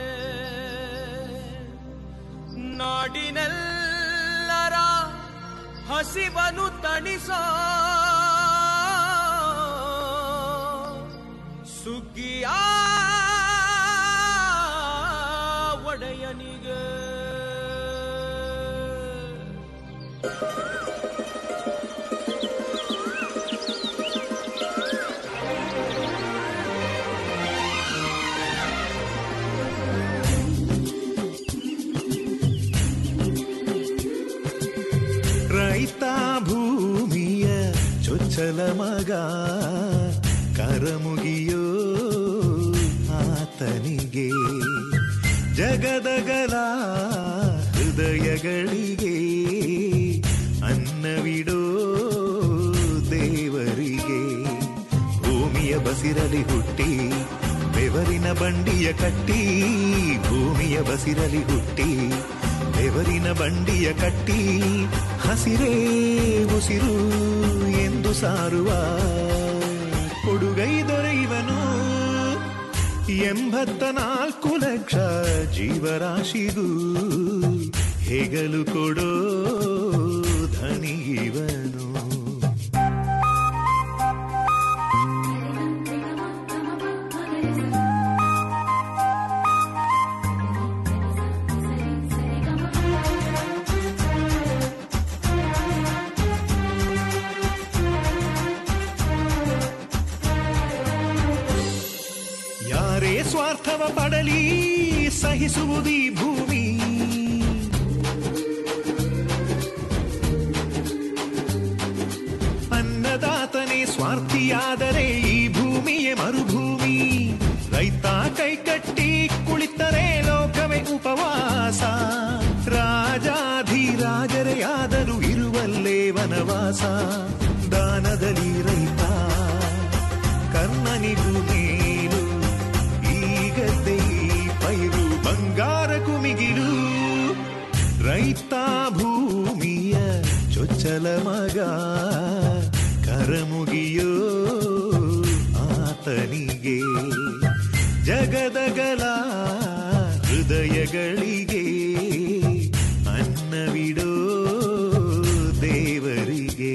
ನಾಡಿನೆಲ್ಲರ ಹಸಿವನು ತಣಿಸೋ ಸುಗ್ಗಿಯ ಒಡೆಯನಿಗೆ ರೈತ ಭೂಮಿಯ ಚೊಚ್ಚಲ ಮಗ ಕರಮುಗಿಯೋ ಆತನಿಗೆ ಜಗದಗಲ ಹೃದಯಗಳಿಗೆ ಅನ್ನವಿಡೋ ದೇವರಿಗೆ ಭೂಮಿಯ ಬಸಿರಲಿ ಹುಟ್ಟಿ ಬೆವರಿನ ಬಂಡಿಯ ಕಟ್ಟಿ ಭೂಮಿಯ ಬಸಿರಲಿ ಹುಟ್ಟಿ ಬೆವರಿನ ಬಂಡಿಯ ಕಟ್ಟಿ ಹಸಿರೇ ಉಸಿರು ಎಂದು ಸಾರುವ ಕೊಡುಗೈ ದೊರೆಯುವನು ಎಂಬತ್ತ ನಾಲ್ಕು ಲಕ್ಷ ಜೀವರಾಶಿಗೂ ಹೆಗಲು ಕೊಡೋ ಧನಿಗಿವನು ಯಾರೇ ಸ್ವಾರ್ಥವ ಪಡಲಿ ಸಹಿಸುವುದೀ ಭೂಮಿ ಅನ್ನದಾತನೇ ಸ್ವಾರ್ಥಿಯಾದರೆ ಈ ಭೂಮಿಯೇ ಮರುಭೂಮಿ ರೈತ ಕೈಕಟ್ಟಿ ಕುಳಿತರೆ ಲೋಕವೇ ಉಪವಾಸ ರಾಜಾಧಿರಾಜರೇ ಆದರೂ ಇರುವಲ್ಲೇ ವನವಾಸ ದಾನದಲ್ಲಿ ರೈತ ಕರ್ಣನಿಗೂ ಮೇಲು ಈಗದ್ದೇ ಪೈರು ಬಂಗಾರ ಕುಮಿಗಿಲು ರೈತ ಭೂಮಿಯ ಚೊಚ್ಚಲ ಮಗ ಕರಮುಗಿಯೋ ಆತನಿಗೆ ಜಗದಗಲ ಹೃದಯಗಳಿಗೆ ಅನ್ನವಿಡೋ ದೇವರಿಗೆ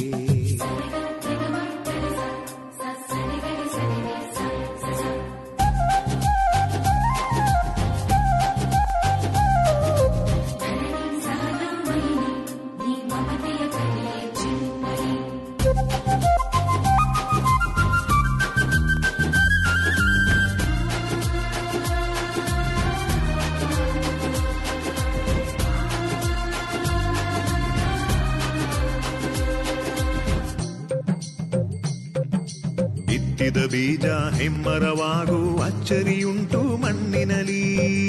ಬಿತ್ತಿದ ಬೀಜ ಹೆಮ್ಮರವಾಗು ಅಚ್ಚರಿಯುಂಟು ಮಣ್ಣಿನಲಿ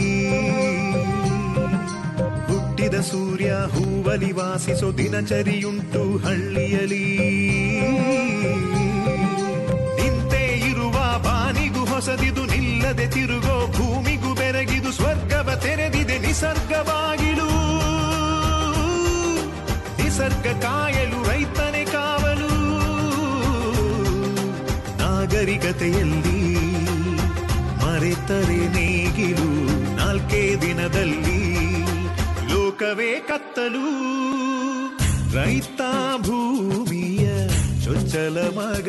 ಹುಟ್ಟಿದ ಸೂರ್ಯ ಹೂವಲಿ ವಾಸಿಸೋ ದಿನಚರಿಯುಂಟು ಹಳ್ಳಿಯಲಿ ನಿಂತೇ ಇರುವ ಬಾನಿಗೂ ಹೊಸದಿದು ನಿಲ್ಲದೆ ತಿರುಗೋ ಭೂಮಿಗೂ ಬೆರಗಿದು ಸ್ವರ್ಗವ ತೆರೆದಿದೆ ನಿಸರ್ಗವಾಗಿಳು ನಿಸರ್ಗ ಕಾಯಲು ರೈತನೇ ಕಾವಲು ನಾಗರಿಕತೆಯಲ್ಲಿ ಮರೆತರೆ ನೇಗಿಲು ನಾಲ್ಕೇ ದಿನದಲ್ಲಿ ಲೋಕವೇ ಕತ್ತಲು ರೈತ ಭೂಮಿಯ ಚೊಚ್ಚಲ ಮಗ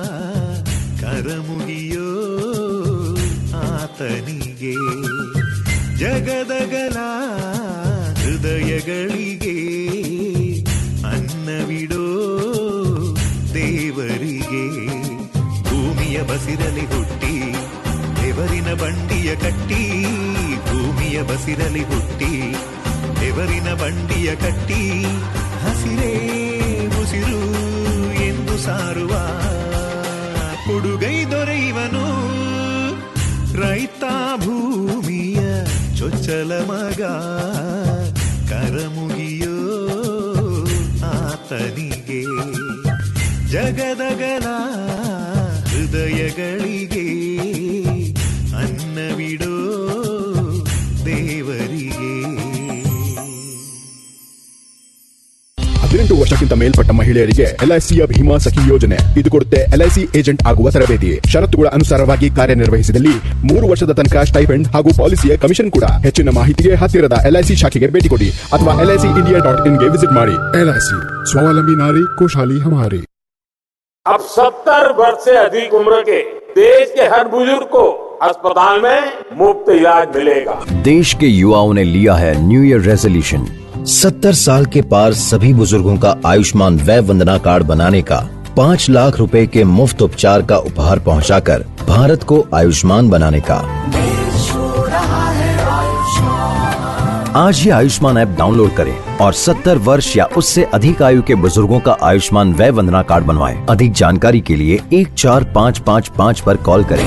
ಕರಮುಗಿಯೋ ಆತನಿಗೆ ಜಗದಗಲ ಹೃದಯಗಳಿಗೆ ಅನ್ನವಿಡೋ ದೇವರಿಗೆ ಭೂಮಿಯ ಬಸಿರಲಿ ಹುಟ್ಟಿ ಬೆವರಿನ ಬಂಡಿಯ ಕಟ್ಟಿ ಭೂಮಿಯ ಬಸಿರಲಿ ಹುಟ್ಟಿ ಬೆವರಿನ ಬಂಡಿಯ ಕಟ್ಟಿ ಹಸಿರೇ ಉಸಿರು ಎಂದು ಸಾರುವ ಕೊಡುಗೈ ದೊರೆಯುವನು ರೈತ ಭೂಮಿಯ ಚೊಚ್ಚಲ ಮಗ ಕರಮುಗಿಯೋ ಆತನಿಗೆ ಜಗದಗಲ ಹೃದಯಗಳಿಗೆ ಅನ್ನವಿಡೋ ದೇವರಿಗೆ ಹದಿನೆಂಟು ವರ್ಷಕ್ಕಿಂತ ಮೇಲ್ಪಟ್ಟ ಮಹಿಳೆಯರಿಗೆ ಎಲ್ಐಸಿಯ ಭೀಮಾ ಸಖಿ ಯೋಜನೆ ಇದು ಕೊಡುತ್ತೆ ಎಲ್ಐಸಿ ಏಜೆಂಟ್ ಆಗುವ ತರಬೇತಿ ಷರತ್ತುಗಳ ಅನುಸಾರವಾಗಿ ಕಾರ್ಯನಿರ್ವಹಿಸಿದಲ್ಲಿ ಮೂರು ವರ್ಷದ ತನಕ ಸ್ಟೈಫೆಂಡ್ ಹಾಗೂ ಪಾಲಿಸಿಯ ಕಮಿಷನ್ ಕೂಡ ಹೆಚ್ಚಿನ ಮಾಹಿತಿಗೆ ಹತ್ತಿರದ ಎಲ್ಐಸಿ ಶಾಖೆಗೆ ಭೇಟಿ ಕೊಡಿ ಅಥವಾ ಎಲ್ಐಸಿ ಇಂಡಿಯಾ ಡಾಟ್ ಇನ್ಗೆ ವಿಸಿಟ್ ಮಾಡಿ ಎಲ್ಐಸಿ ಸ್ವಾವಲಂಬಿ ನಾರಿ ಖುಷಹಾಲಿ ಹಮಾರಿ अब सत्तर वर्ष से अधिक उम्र के देश के हर बुजुर्ग को अस्पताल में मुफ्त इलाज मिलेगा देश के युवाओं ने लिया है न्यू ईयर रेजोल्यूशन सत्तर साल के पार सभी बुजुर्गों का आयुष्मान वय वंदना कार्ड बनाने का पाँच लाख रुपए के मुफ्त उपचार का उपहार पहुंचाकर भारत को आयुष्मान बनाने का आज ही आयुष्मान ऐप डाउनलोड करें और 70 वर्ष या उससे अधिक आयु के बुजुर्गों का आयुष्मान वय वंदना कार्ड बनवाएं। अधिक जानकारी के लिए एक चार पाँच पाँच पाँच पर कॉल करें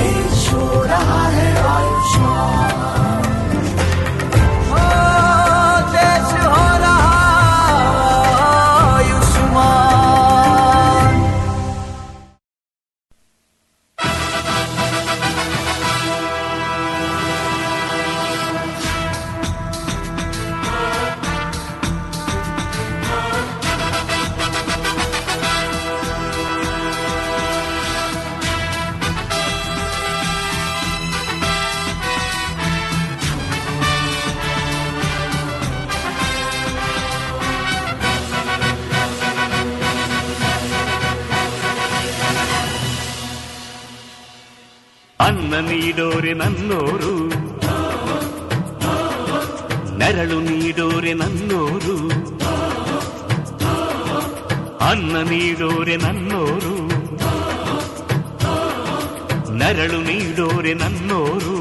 देश हो रहा आयुष्मान ಅನ್ನ ನೀಡೋರೆ ನನ್ನೋರು ನೆರಳು ನೀಡೋರೆ ನನ್ನೋರು ಅನ್ನ ನೀಡೋರೆ ನನ್ನೋರು ನೆರಳು ನೀಡೋರೆ ನನ್ನೋರು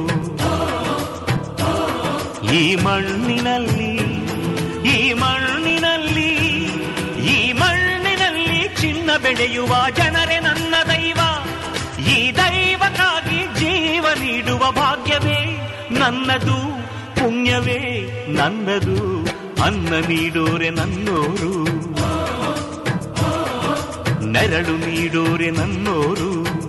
ಈ ಮಣ್ಣಿನಲ್ಲಿ ಈ ಮಣ್ಣಿನಲ್ಲಿ ಈ ಮಣ್ಣಿನಲ್ಲಿ ಚಿನ್ನ ಬೆಳೆಯುವ ಜನರೇ ನನ್ನ ದೈವ ಈ ದೈವಕ್ಕಾಗಿ ಜೀವ ನೀಡುವ ಭಾಗ್ಯವೇ ನನ್ನದು ಪುಣ್ಯವೇ ನನ್ನದು ಅನ್ನ ನೀಡೋರೆ ನನ್ನೋರು ನೆರಳು ನೀಡೋರೆ ನನ್ನೋರು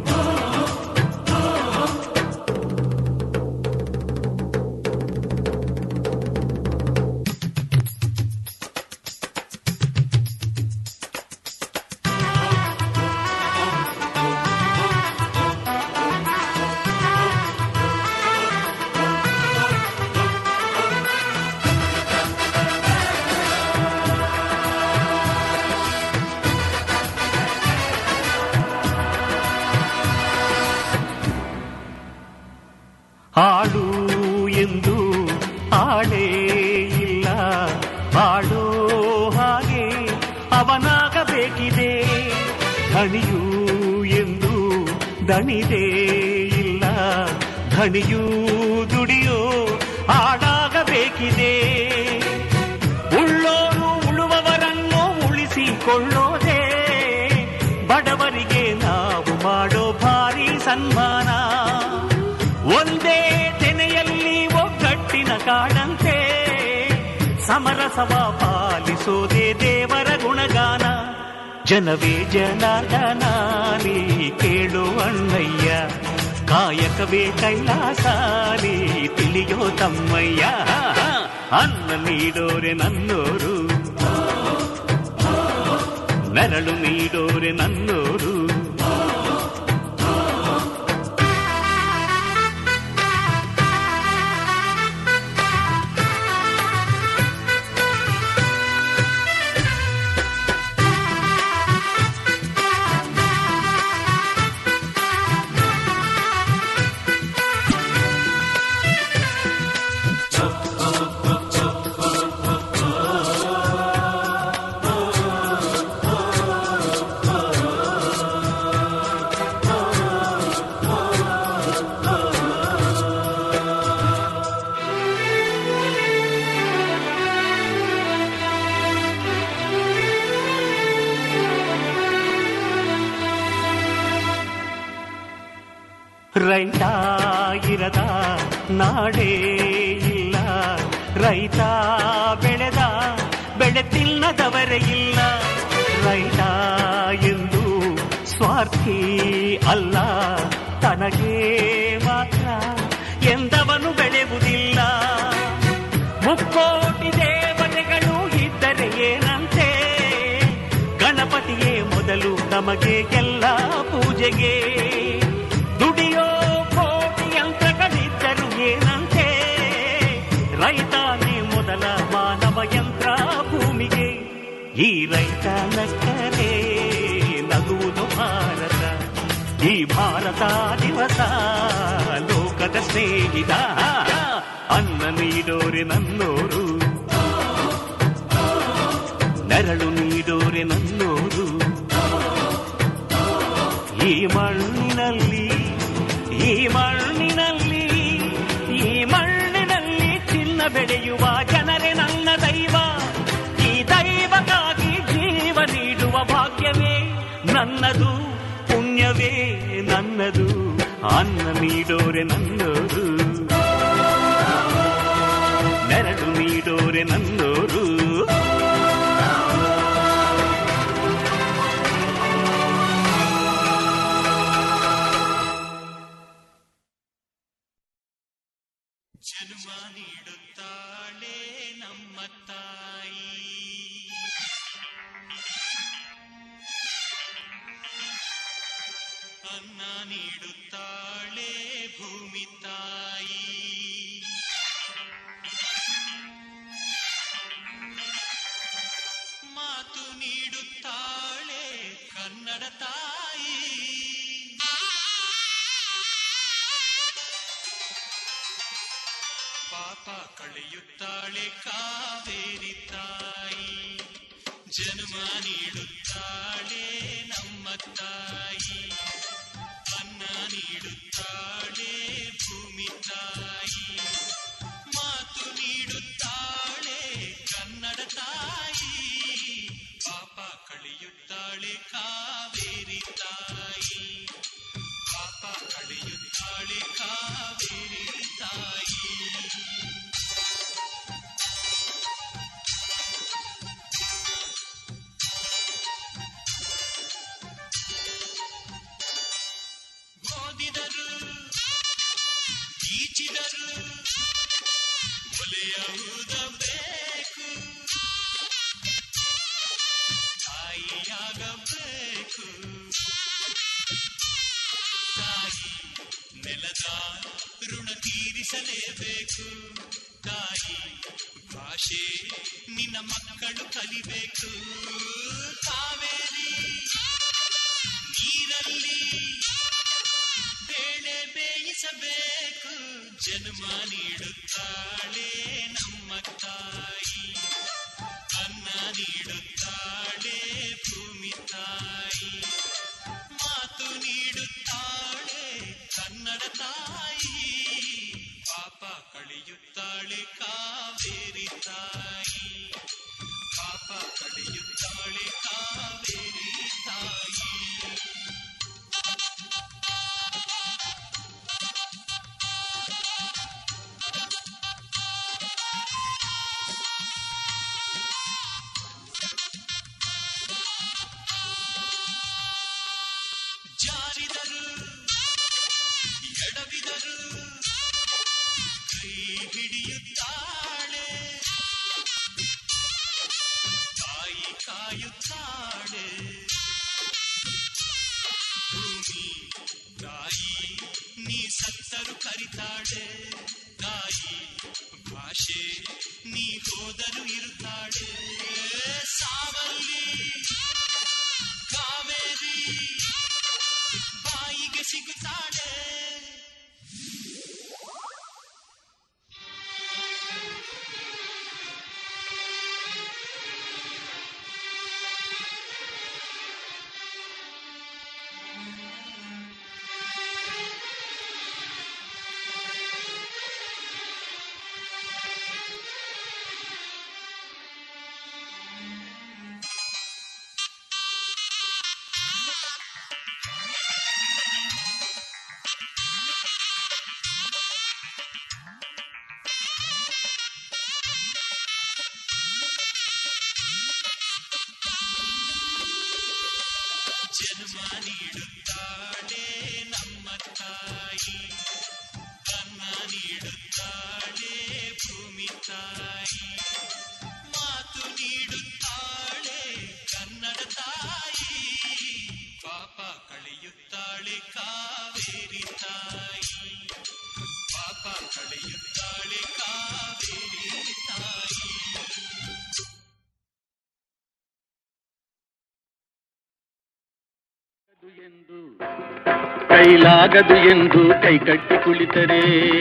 ಆಡು ಎಂದು ಆಡೇ ಇಲ್ಲ ಆಡೋ ಹಾಗೆ ಅವನಾಗಬೇಕಿದೆ ಧಣಿಯು ಎಂದು ದಣಿದೇ ಇಲ್ಲ ಧಣಿಯೂ ದುಡಿಯೋ ಆಡಾಗಬೇಕಿದೆ ಉಳ್ಳೋರು ಉಳುವವರನ್ನು ಉಳಿಸಿಕೊಳ್ಳೋದೇ ಬಡವರಿಗೆ ನಾವು ಮಾಡೋ ಭಾರಿ ಸನ್ಮಾನ ಒಂದೇ ತೆನೆಯಲ್ಲಿ ಒಗ್ಗಟ್ಟಿನ ಕಾಡಂತೆ ಸಮರಸವ ಪಾಲಿಸೋದೇ ದೇವರ ಗುಣಗಾನ ಜನವೇ ಜನಾರ್ದನ ನೀ ಕೇಳು ಅಣ್ಣಯ್ಯ ಕಾಯಕವೇ ಕೈಲಾಸ ನೀ ತಿಳಿಯೋ ತಮ್ಮಯ್ಯ ಅನ್ನ ನೀಡೋರೆ ನನ್ನೋರು ನೆರಳು ನೀಡೋರೆ ನನ್ನೋರು ರೈತ ಇರದ ನಾಡೇ ಇಲ್ಲ ರೈತ ಬೆಳೆದ ಬೆಳೆ ತಿನ್ನದವರೇ ಇಲ್ಲ ರೈತ ಎಂದು ಸ್ವಾರ್ಥಿ ಅಲ್ಲ ತನಗೆ ಮಾತ್ರ ಎಂದವನು ಬೆಳೆಯುವುದಿಲ್ಲ ಮುಕ್ಕೋಟಿ ದೇವತೆಗಳು ಇದ್ದರೆ ಏನಂತೆ ಗಣಪತಿಯೇ ಮೊದಲು ನಮಗೆ ಎಲ್ಲ ಪೂಜೆಗೆ ದುಡಿಯೋ ಕೋಟಿ ಯಂತ್ರಗಳಿದ್ದರು ಏನಂತೆ ರೈತಾನೇ ಮೊದಲ ಮಾನವ ಯಂತ್ರ ಭೂಮಿಗೆ ಈ ರೈತ ನಕ್ಕರೆ ನಗುವುದು ಭಾರತ ಈ ಭಾರತ ದಿವಸ ಲೋಕದ ಸ್ನೇಹಿತ ಅನ್ನ ನೀಡೋರೆ ನನ್ನೋರು ನೆರಳು ನೀಡೋರೆ ನನ್ನೋರು ಈ ಮಣ್ಣಿನಲ್ಲಿ ಈ ಮಣ್ಣಿನಲ್ಲಿ ಈ ಮಣ್ಣಿನಲ್ಲಿ ಚಿನ್ನ ಬೆಳೆಯುವ ಜನರೇ ನನ್ನ ದೈವ ಈ ದೈವಕ್ಕಾಗಿ ಜೀವ ನೀಡುವ ಭಾಗ್ಯವೇ ನನ್ನದು ಪುಣ್ಯವೇ ನನ್ನದು ಅನ್ನ ನೀಡೋರೆ ನನ್ನೋರು ನೆರಳು ನೀಡೋರೆ ನನ್ನೋರು ಜನ್ಮ ನೀಡುತ್ತಾಳೆ ನಮ್ಮ ತಾಯಿ ಅನ್ನ ನೀಡುತ್ತಾಳೆ ಭೂಮಿ ತಾಯಿ ಮಾತು ನೀಡುತ್ತಾಳೆ ಕನ್ನಡ ತಾಯಿ ಪಾಪ ಕಳೆಯುತ್ತಾಳೆ ಕಾವೇರಿ ತಾಯಿ ಜನ್ಮ ನೀಡುತ್ತಾಳೆ ನಮ್ಮ ತಾಯಿ ಅನ್ನ ನೀಡುತ್ತಾಳೆ ಭೂಮಿ ತಾಯಿ ಮಾತು ನೀಡುತ್ತಾಳೆ ಕನ್ನಡ ತಾಯಿ ಪಾಪ ಕಳೆಯುತ್ತಾಳೆ ಕಾವೇರಿ ತಾಯಿ ಪಾಪ ಕಳೆಯುತ್ತಾಳೆ ಕಾವೇರಿ ತಾಯಿ ಓದಿದರು ಈಚಿದರು ಒಲೆಯುವುದಬೇಕು ತಾಯಿಯಾಗಬೇಕು ತಾಯಿ ನೆಲದ ಋಣ ತೀರಿಸಲೇಬೇಕು ತಾಯಿ ಭಾಷೆ ನಿನ್ನ ಮಕ್ಕಳು ಕಲಿಬೇಕು ಕಾವೇರಿ ನೀರಲ್ಲಿ ಬೇಳೆ ಬೇಯಿಸಬೇಕು ಜನ್ಮ ನೀಡುತ್ತಾಳೆ ನಮ್ಮ ತಾಯಿ ಅನ್ನ ನೀಡುತ್ತಾಳೆ ಭೂಮಿ ತಾಯಿ ಮಾತು ನೀಡುತ್ತಾಳೆ ಕನ್ನಡ ತಾಯಿ ಪಾಪ ಕಳೆಯುತ್ತಾಳೆ ಕಾವೇರಿ ತಾಯಿ ಪಾಪ ಕಳೆಯುತ್ತಾಳೆ ಕಾವೇರಿ ತಾಯಿ ಜಾರಿದರು ಎಡವಿದರು ಕೈ ಹಿಡಿಯುತ್ತಾಳೆ ತಾಯಿ ಕಾಯುತ್ತಾಳೆ ಭೂಮಿ ತಾಯಿ ನೀ ಸತ್ತರು ಕರಿತಾಳೆ ತಾಯಿ ಭಾಷೆ ನೀ ಹೋದರು ಇರುತ್ತಾಳೆ ಸಾವಲ್ಲಿ ಕಾವೇರಿ ಬಾಯಿಗೆ ಸಿಗುತ್ತಾಳೆ ಜನ್ಮ ನೀಡುತ್ತಾಳೆ ನಮ್ಮ ತಾಯಿ ಅನ್ನ ನೀಡುತ್ತಾಳೆ ಭೂಮಿ ತಾಯಿ ಮಾತು ನೀಡುತ್ತಾಳೆ ಕನ್ನಡ ತಾಯಿ ಪಾಪ ಕಳೆಯುತ್ತಾಳೆ ಕಾವೇರಿ ತಾಯಿ ಪಾಪ ಕಳೆಯುತ್ತಾಳೆ ಕಾವೇರಿ ತಾಯಿ ಎಂದು ಕೈಲಾಗದು ಎಂದು ಕೈಕಟ್ಟಿ ಕುಳಿತರೆ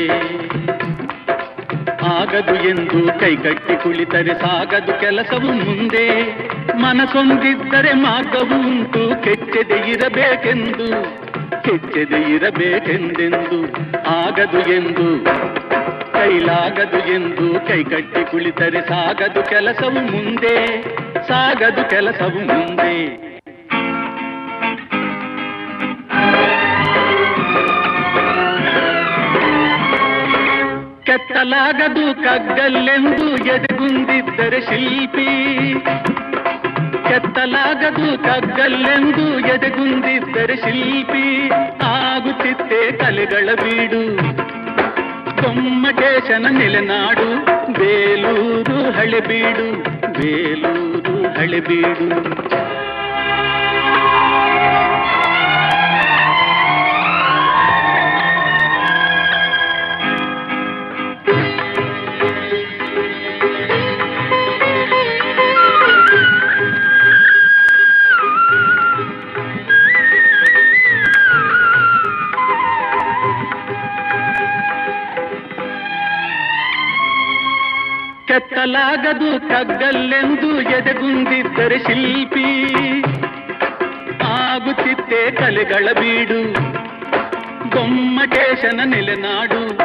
ಆಗದು ಎಂದು ಕೈಕಟ್ಟಿ ಕುಳಿತರೆ ಸಾಗದು ಕೆಲಸವು ಮುಂದೆ ಮನಸೊಂದಿದ್ದರೆ ಮಾರ್ಗವು ಉಂಟು ಕೆಚ್ಚದೆ ಇರಬೇಕೆಂದು ಕೆಚ್ಚದೆ ಇರಬೇಕೆಂದೆಂದು ಆಗದು ಎಂದು ಕೈಲಾಗದು ಎಂದು ಕೈಕಟ್ಟಿ ಕುಳಿತರೆ ಸಾಗದು ಕೆಲಸವು ಮುಂದೆ ಸಾಗದು ಕೆಲಸವು ಮುಂದೆ ಕೆತ್ತಲಾಗದು ಕಗ್ಗಲ್ಲೆಂದು ಎದೆಗುಂದಿದ್ದರೆ ಶಿಲ್ಪಿ ಕೆತ್ತಲಾಗದು ಕಗ್ಗಲ್ಲೆಂದು ಎದೆಗುಂದಿದ್ದರೆ ಶಿಲ್ಪಿ ಆಗುತ್ತಿತ್ತೆ ಕಲೆಗಳ ಬೀಡು ಗೊಮ್ಮಟೇಶನ ನೆಲೆನಾಡು ಬೇಲೂರು ಹಳೆಬೀಡು ಬೇಲೂರು ಹಳೆಬೀಡು ಕೆತ್ತಲಾಗದು ಕಗ್ಗಲ್ಲೆಂದು ಎದೆಗುಂದಿದ್ದರೆ ಶಿಲ್ಪಿ ಆಗುತ್ತಿತ್ತೆ ಕಲೆಗಳ ಬೀಡು ಗೊಮ್ಮಟೇಶನ ನೆಲೆನಾಡು